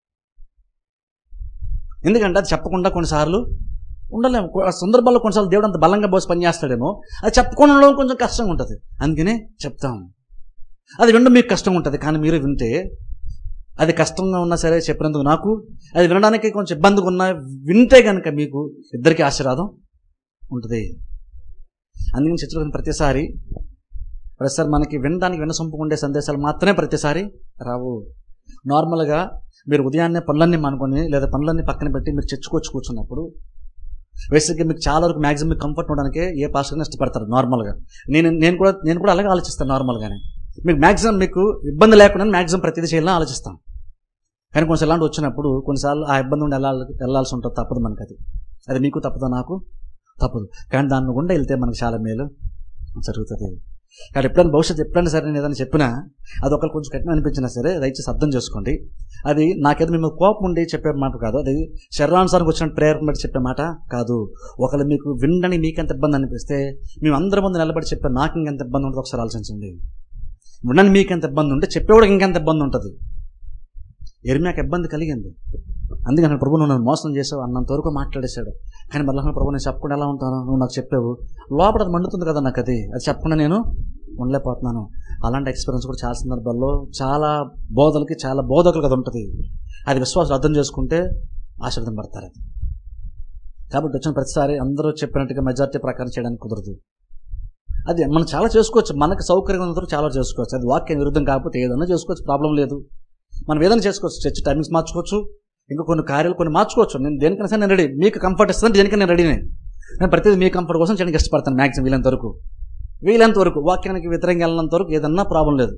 ఎందుకంటే అది చెప్పకుండా కొన్నిసార్లు ఉండలేము కొ- ఆ సందర్భాల్లో కొన్నిసార్లు దేవుడు అంత బలంగా పోసి పనిచేస్తాడేమో అది చెప్పకుండా ఉండడం కొంచెం కష్టంగా ఉంటుంది అందుకనే చెప్తాం అది వినడం మీకు కష్టంగా ఉంటుంది కానీ మీరు వింటే అది కష్టంగా ఉన్నా సరే చెప్పినందుకు నాకు అది వినడానికి కొంచెం ఇబ్బందిగా ఉన్నా వింటే కనుక మీకు ఇద్దరికి ఆశీర్వాదం ఉంటుంది అందుకని చర్చలో ప్రతిసారి ప్రతిసారి మనకి వినడానికి వినసొంపు ఉండే సందేశాలు మాత్రమే ప్రతిసారి రావు నార్మల్గా మీరు ఉదయాన్నే పనులన్నీ మానుకొని లేదా పనులన్నీ పక్కన పెట్టి మీరు చర్చకొచ్చి కూర్చున్నప్పుడు బేసిక్గా మీకు చాలా వరకు మ్యాక్సిమం మీకు కంఫర్ట్ ఉండడానికి ఏ పాస్టర్ని ఇష్టపడతారు నార్మల్గా నేను నేను కూడా నేను కూడా అలాగే ఆలోచిస్తాను నార్మల్గానే మీకు మ్యాక్సిమం మీకు ఇబ్బంది లేకుండా మ్యాక్సిమం ప్రతిదీ చేయాలని ఆలోచిస్తాం కానీ కొంచెం ఇలాంటి వచ్చినప్పుడు కొన్నిసార్లు ఆ ఇబ్బంది ఉండి వెళ్ళాలి వెళ్ళాల్సి ఉంటుంది తప్పదు మనకి అది అది మీకు తప్పదు నాకు తప్పదు కానీ దాన్ని గుండా వెళ్తే మనకు చాలా మేలు జరుగుతుంది కానీ ఎప్పుడైనా భవిష్యత్తు ఎప్పుడైనా సరే నేను ఏదైనా చెప్పినా అది ఒకరు కొంచెం కఠినం అనిపించినా సరే దయచేసి అర్థం చేసుకోండి అది నాకేదో మేము కోపం ఉండి చెప్పే మాట కాదు అది శరీరానుసారికి వచ్చిన ప్రేరణ బట్టి చెప్పే మాట కాదు ఒకళ్ళు మీకు వినడానికి మీకు ఎంత ఇబ్బంది అనిపిస్తే మేము అందరి ముందు నిలబడి చెప్పే నాకు ఇంకెంత ఇబ్బంది ఉంటుందో ఒకసారి ఆలోచించండి వినడానికి మీకు ఎంత ఇబ్బంది ఉంటే చెప్పేవాడికి ఇంకెంత ఇబ్బంది ఉంటుంది ఎరిమాకు ఇబ్బంది కలిగింది అందుకని ప్రభు నువ్వు నన్ను మోసం చేసావు అన్నంత వరకు మాట్లాడేశాడు కానీ మళ్ళీ ప్రభు నేను చెప్పకుండా ఎలా ఉంటాను నువ్వు నాకు చెప్పావు లోపల అది మండుతుంది కదా నాకు అది అది చెప్పకుండా నేను ఉండలేకపోతున్నాను అలాంటి ఎక్స్పీరియన్స్ కూడా చాలా సందర్భాల్లో చాలా బోధలకి చాలా బోధకులు కదా ఉంటుంది అది విశ్వాసం అర్థం చేసుకుంటే ఆశీర్వదం పడతారు అది కాబట్టి వచ్చిన ప్రతిసారి అందరూ చెప్పినట్టుగా మెజారిటీ ప్రకారం చేయడానికి కుదరదు అది మనం చాలా చేసుకోవచ్చు మనకు సౌకర్యం ఉన్నంత వరకు చాలా చేసుకోవచ్చు అది వాక్యం విరుద్ధం కాకపోతే ఏదైనా చేసుకోవచ్చు ప్రాబ్లం లేదు మనం ఏదైనా చేసుకోవచ్చు చర్చ్ టైమింగ్స్ మార్చుకోవచ్చు ఇంకా కొన్ని కార్యాలు కొన్ని మార్చుకోవచ్చు నేను దేనికైనా సరే నేను రెడీ మీకు కంఫర్ట్ ఇస్తాను దేనికైనా నేను రెడీ నేను నేను ప్రతిదీ మీ కంఫర్ట్ కోసం చేయడానికి ఇష్టపడతాను మ్యాక్సిమం వీలంత వరకు వీలంత వరకు వాక్యానికి వ్యతిరేకంగా వెళ్ళినంత వరకు ఏదన్నా ప్రాబ్లం లేదు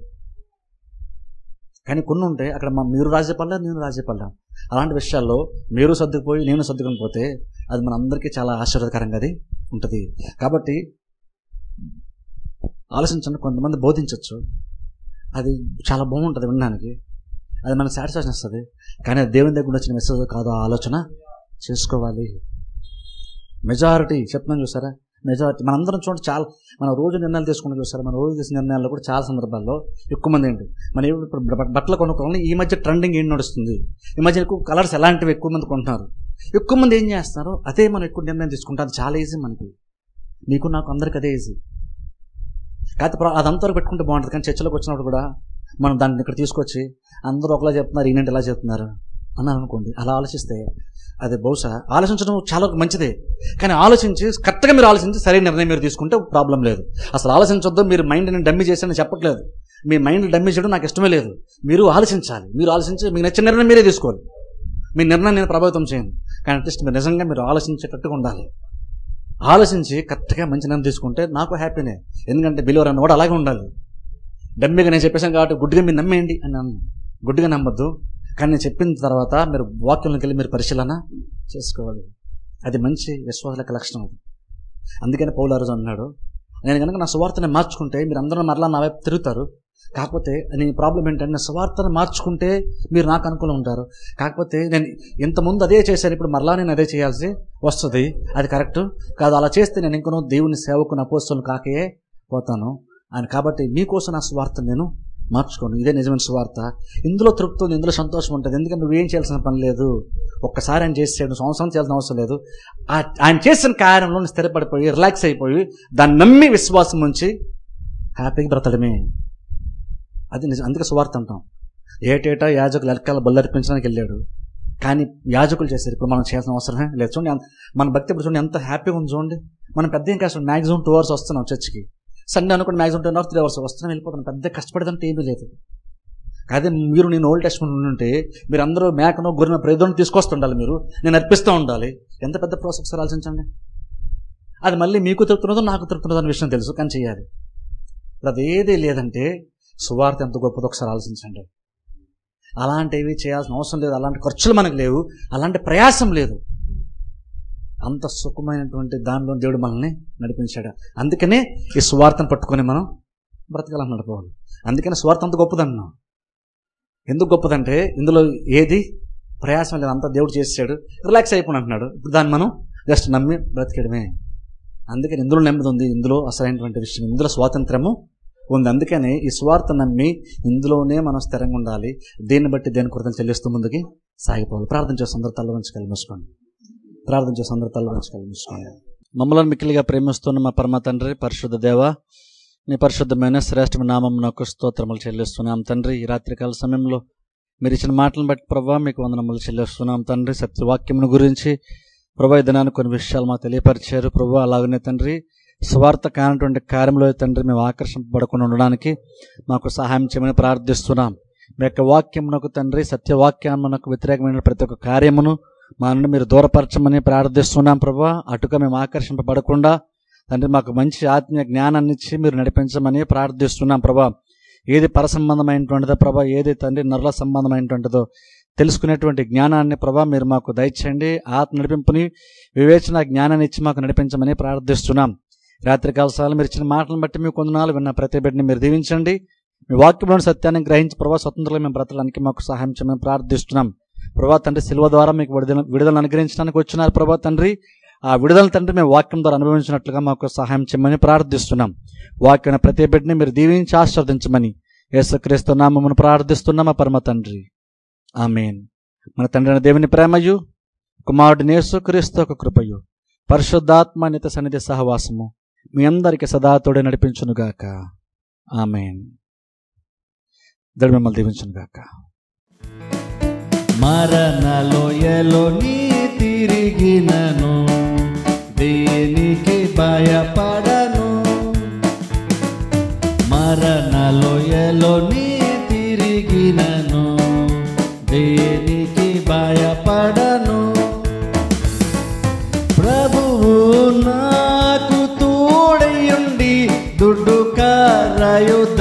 కానీ కొన్ని ఉంటాయి అక్కడ మా మీరు రాజీపడలే నేను రాజీపడలా అలాంటి విషయాల్లో మీరు సర్దుకుపోయి నేను సర్దుకొని పోతే అది మన అందరికీ చాలా ఆశీర్వాదకరంగా అది ఉంటుంది కాబట్టి ఆలోచించండి కొంతమంది బోధించవచ్చు అది చాలా బాగుంటుంది వినడానికి అది మనకు సాటిస్ఫాక్షన్ ఇస్తుంది కానీ అది దేవుని దగ్గర వచ్చిన మెసేజ్ కాదు ఆ ఆలోచన చేసుకోవాలి మెజారిటీ చెప్తున్నాను చూసారా మెజారిటీ మనందరం చూడండి చాలా మనం రోజు నిర్ణయాలు తీసుకుంటూ చూసారా మన రోజు తీసిన నిర్ణయాల్లో కూడా చాలా సందర్భాల్లో ఎక్కువ మంది ఏంటి మన ఇప్పుడు బ- బట్టలు కొనుక్కోవాలి ఈ మధ్య ట్రెండింగ్ ఏం నడుస్తుంది ఈ మధ్య ఎక్కువ కలర్స్ ఎలాంటివి ఎక్కువ మంది కొంటున్నారు ఎక్కువ మంది ఏం చేస్తున్నారు అదే మనం ఎక్కువ నిర్ణయం తీసుకుంటాం అది చాలా ఈజీ మనకి నీకు నాకు అందరికి అదే ఈజీ కాకపోతే ప్ర- అది అంతవరకు పెట్టుకుంటే బాగుంటుంది కానీ చర్చలోకి వచ్చినప్పుడు కూడా మనం దాన్ని ఇక్కడ తీసుకొచ్చి అందరూ ఒకలా చెప్తున్నారు ఈయనంటే ఎలా చెప్తున్నారు అన్నాను అనుకోండి అలా ఆలోచిస్తే అది బహుశా ఆలోచించడం చాలా మంచిదే కానీ ఆలోచించి కరెక్ట్గా మీరు ఆలోచించి సరైన నిర్ణయం మీరు తీసుకుంటే ప్రాబ్లం లేదు అసలు ఆలోచించొద్దు మీరు మైండ్ని డమ్మీ చేసి చెప్పట్లేదు మీ మైండ్ డమ్మీ చేయడం నాకు ఇష్టమే లేదు మీరు ఆలోచించాలి మీరు ఆలోచించి మీకు నచ్చిన నిర్ణయం మీరే తీసుకోవాలి మీ నిర్ణయం నేను ప్రభావితం చేయను కానీ అట్లీస్ట్ మీరు నిజంగా మీరు ఆలోచించేటట్టుగా ఉండాలి ఆలోచించి కరెక్ట్గా మంచి నిర్ణయం తీసుకుంటే నాకు హ్యాపీనే ఎందుకంటే బిలీవర్ అన్న కూడా అలాగే ఉండాలి డమ్మిగా నేను చెప్పేసాను కాబట్టి గుడ్డిగా మీరు నమ్మేయండి అని అన్నాను గుడ్డిగా నమ్మద్దు కానీ నేను చెప్పిన తర్వాత మీరు వాక్యంలోకి వెళ్ళి మీరు పరిశీలన చేసుకోవాలి అది మంచి విశ్వాసులకు లక్షణం అది అందుకని పౌలు ఆ రోజు అన్నాడు నేను కనుక నా సువార్తని మార్చుకుంటే మీరు అందరూ మరలా నా వైపు తిరుగుతారు కాకపోతే నేను ప్రాబ్లం ఏంటంటే నా సువార్తను మార్చుకుంటే మీరు నాకు అనుకూలం ఉంటారు కాకపోతే నేను ఇంతకుముందు అదే చేశాను ఇప్పుడు మరలా నేను అదే చేయాల్సి వస్తుంది అది కరెక్ట్ కాదు అలా చేస్తే నేను ఇంకనూ దేవుని సేవకు అపోస్తులు కాకే పోతాను అని కాబట్టి మీకోసం నా స్వార్థ నేను మార్చుకోను ఇదే నిజమైన స్వార్థ ఇందులో తృప్తి ఉంది ఇందులో సంతోషం ఉంటుంది ఎందుకంటే నువ్వేం చేయాల్సిన పని లేదు ఒక్కసారి ఆయన చేసాడు సంవత్సరం చేయాల్సిన అవసరం లేదు ఆ- ఆయన చేసిన కార్యంలో నువ్వు స్థిరపడిపోయి రిలాక్స్ అయిపోయి దాన్ని నమ్మి విశ్వాసం ఉంచి హ్యాపీగా బ్రతడమే అది నిజం అందుకే సువార్త అంటాం ఏటేటా యాజకులు ఎలకాల బల్లర్పించడానికి వెళ్ళాడు కానీ యాజకులు చేశారు ఇప్పుడు మనం చేయాల్సిన అవసరమే లేదు చూడండి ఎంత- మన భక్తి ఇప్పుడు చూడండి ఎంత హ్యాపీగా ఉంది చూడండి మనం పెద్ద ఏం కష్టం మ్యాక్సిమం టూ అవర్స్ వస్తున్నాం చర్చికి సండే అనుకోండి maximum ten hours three hours వస్తున్నాం వెళ్ళిపోతున్నాం పెద్ద కష్టపడదంటే ఏమీ లేదు అదే మీరు నేను ఓల్డ్ టెస్ట్ ఉంటే మీరు అందరూ మేకను గొర్రెను ప్రేదోని తీసుకొస్తుండాలి మీరు నేను అర్పిస్తూ ఉండాలి ఎంత పెద్ద ప్రాసెస్ ఆలోచించండి అది మళ్ళీ మీకు తృప్తున్నదో నాకు తృప్తున్నదో అనే విషయం తెలుసు కానీ చేయాలి ఇప్పుడు అది ఏదీ లేదంటే సువార్త ఎంత గొప్పదో ఒకసారి ఆలోచించండి అలాంటివి చేయాల్సిన అవసరం లేదు అలాంటి ఖర్చులు మనకు లేవు అలాంటి ప్రయాసం లేదు అంత సుఖమైనటువంటి దానిలో దేవుడు మనల్ని నడిపించాడు అందుకనే ఈ సువార్తను పట్టుకొని మనం బ్రతకాలని నడపవాలి అందుకనే సువార్త అంత గొప్పదన్నాం ఎందుకు గొప్పదంటే ఇందులో ఏది ప్రయాసం లేదు అంతా దేవుడు చేసాడు రిలాక్స్ అయిపోయి అంటున్నాడు ఇప్పుడు దాన్ని మనం జస్ట్ నమ్మి బ్రతికడమే అందుకని ఇందులో నెమ్మది ఉంది ఇందులో అసలైనటువంటి విషయం ఇందులో స్వాతంత్రము ఉంది అందుకని ఈ స్వార్థ నమ్మి ఇందులోనే మనం స్థిరంగా ఉండాలి దీన్ని బట్టి దేని కృతం చెల్లిస్తూ ముందుకి సాగిపోవాలి ప్రార్థన చేసి అందరూ తల్ల వంచి కళ్ళు మూసుకోండి ప్రార్థన చేసి అందరూ తల్ల వంచి కళ్ళు మూసుకోండి మమ్మల్ని మిక్కిలిగా ప్రేమిస్తున్న మా పరమ తండ్రి పరిశుద్ధ దేవ నీ పరిశుద్ధమైన శ్రేష్టమైన నామం నాకు స్తోత్రములు చెల్లిస్తున్నాం తండ్రి ఈ రాత్రికాల సమయంలో మీరు ఇచ్చిన మాటలను బట్టి ప్రభావ మీకు వందనములు చెల్లిస్తున్నాం తండ్రి సత్యవాక్యమును గురించి ప్రభా ఈ దినాన్ని కొన్ని విషయాలు మాకు తెలియపరిచారు ప్రభు అలాగనే తండ్రి స్వార్థ కానటువంటి కార్యంలో తండ్రి మేము ఆకర్షింపబడకుండా ఉండడానికి మాకు సహాయం చేయమని ప్రార్థిస్తున్నాం మీ యొక్క వాక్యమునకు తండ్రి సత్యవాక్యమునకు వ్యతిరేకమైన ప్రతి ఒక్క కార్యమును మా నుండి మీరు దూరపరచమని ప్రార్థిస్తున్నాం ప్రభా అటుగా మేము ఆకర్షింపబడకుండా తండ్రి మాకు మంచి ఆత్మీయ జ్ఞానాన్ని ఇచ్చి మీరు నడిపించమని ప్రార్థిస్తున్నాం ప్రభా ఏది పరసంబంధమైనటువంటిదో ప్రభా ఏది తండ్రి నరుల సంబంధమైనటువంటిదో తెలుసుకునేటువంటి జ్ఞానాన్ని ప్రభా మీరు మాకు దయచేయండి ఆత్మ నడిపింపుని వివేచన జ్ఞానాన్ని ఇచ్చి మాకు నడిపించమని ప్రార్థిస్తున్నాం రాత్రికాల సార్లు మీరు ఇచ్చిన మాటలను బట్టి మీ కొందనాలు విన్న ప్రతి బిడ్డని మీరు దీవించండి మీ వాక్యంలోని సత్యాన్ని గ్రహించి ప్రభా స్వతంత్రంగా మేము బ్రతకడానికి మాకు సహాయం చేయమని ప్రార్థిస్తున్నాం ప్రభా తండ్రి శిల్వ ద్వారా మీకు విడుదల విడుదల అనుగ్రహించడానికి వచ్చినారు ప్రభా తండ్రి ఆ విడుదల తండ్రి మేము వాక్యం ద్వారా అనుభవించినట్లుగా మాకు సహాయం చేయమని ప్రార్థిస్తున్నాం వాక్యం ప్రతి బిడ్డని మీరు దీవించి ఆస్వాదించమని యేసుక్రీస్తు నామమును ప్రార్థిస్తున్నాం మా పరమ తండ్రి ఆమెన్ మన తండ్రి అయిన దేవుని ప్రేమయు కుమారుడిని యేసుక్రీస్తు ఒక కృపయు పరిశుద్ధాత్మ నిత సన్నిధి సహవాసము మీ అందరికి సదా తోడే నడిపించునుగాక ఆమెన్ దేవుడు మిమ్మల్ని దీవించునుగాక మరణలోయలో నీ తిరిగినను దేనికి భయపడను మరణలోయలో నీ తిరిగినను దేనికి భయపడను ప్రభువు నాకు తోడయుండి దుడ్డు కారయు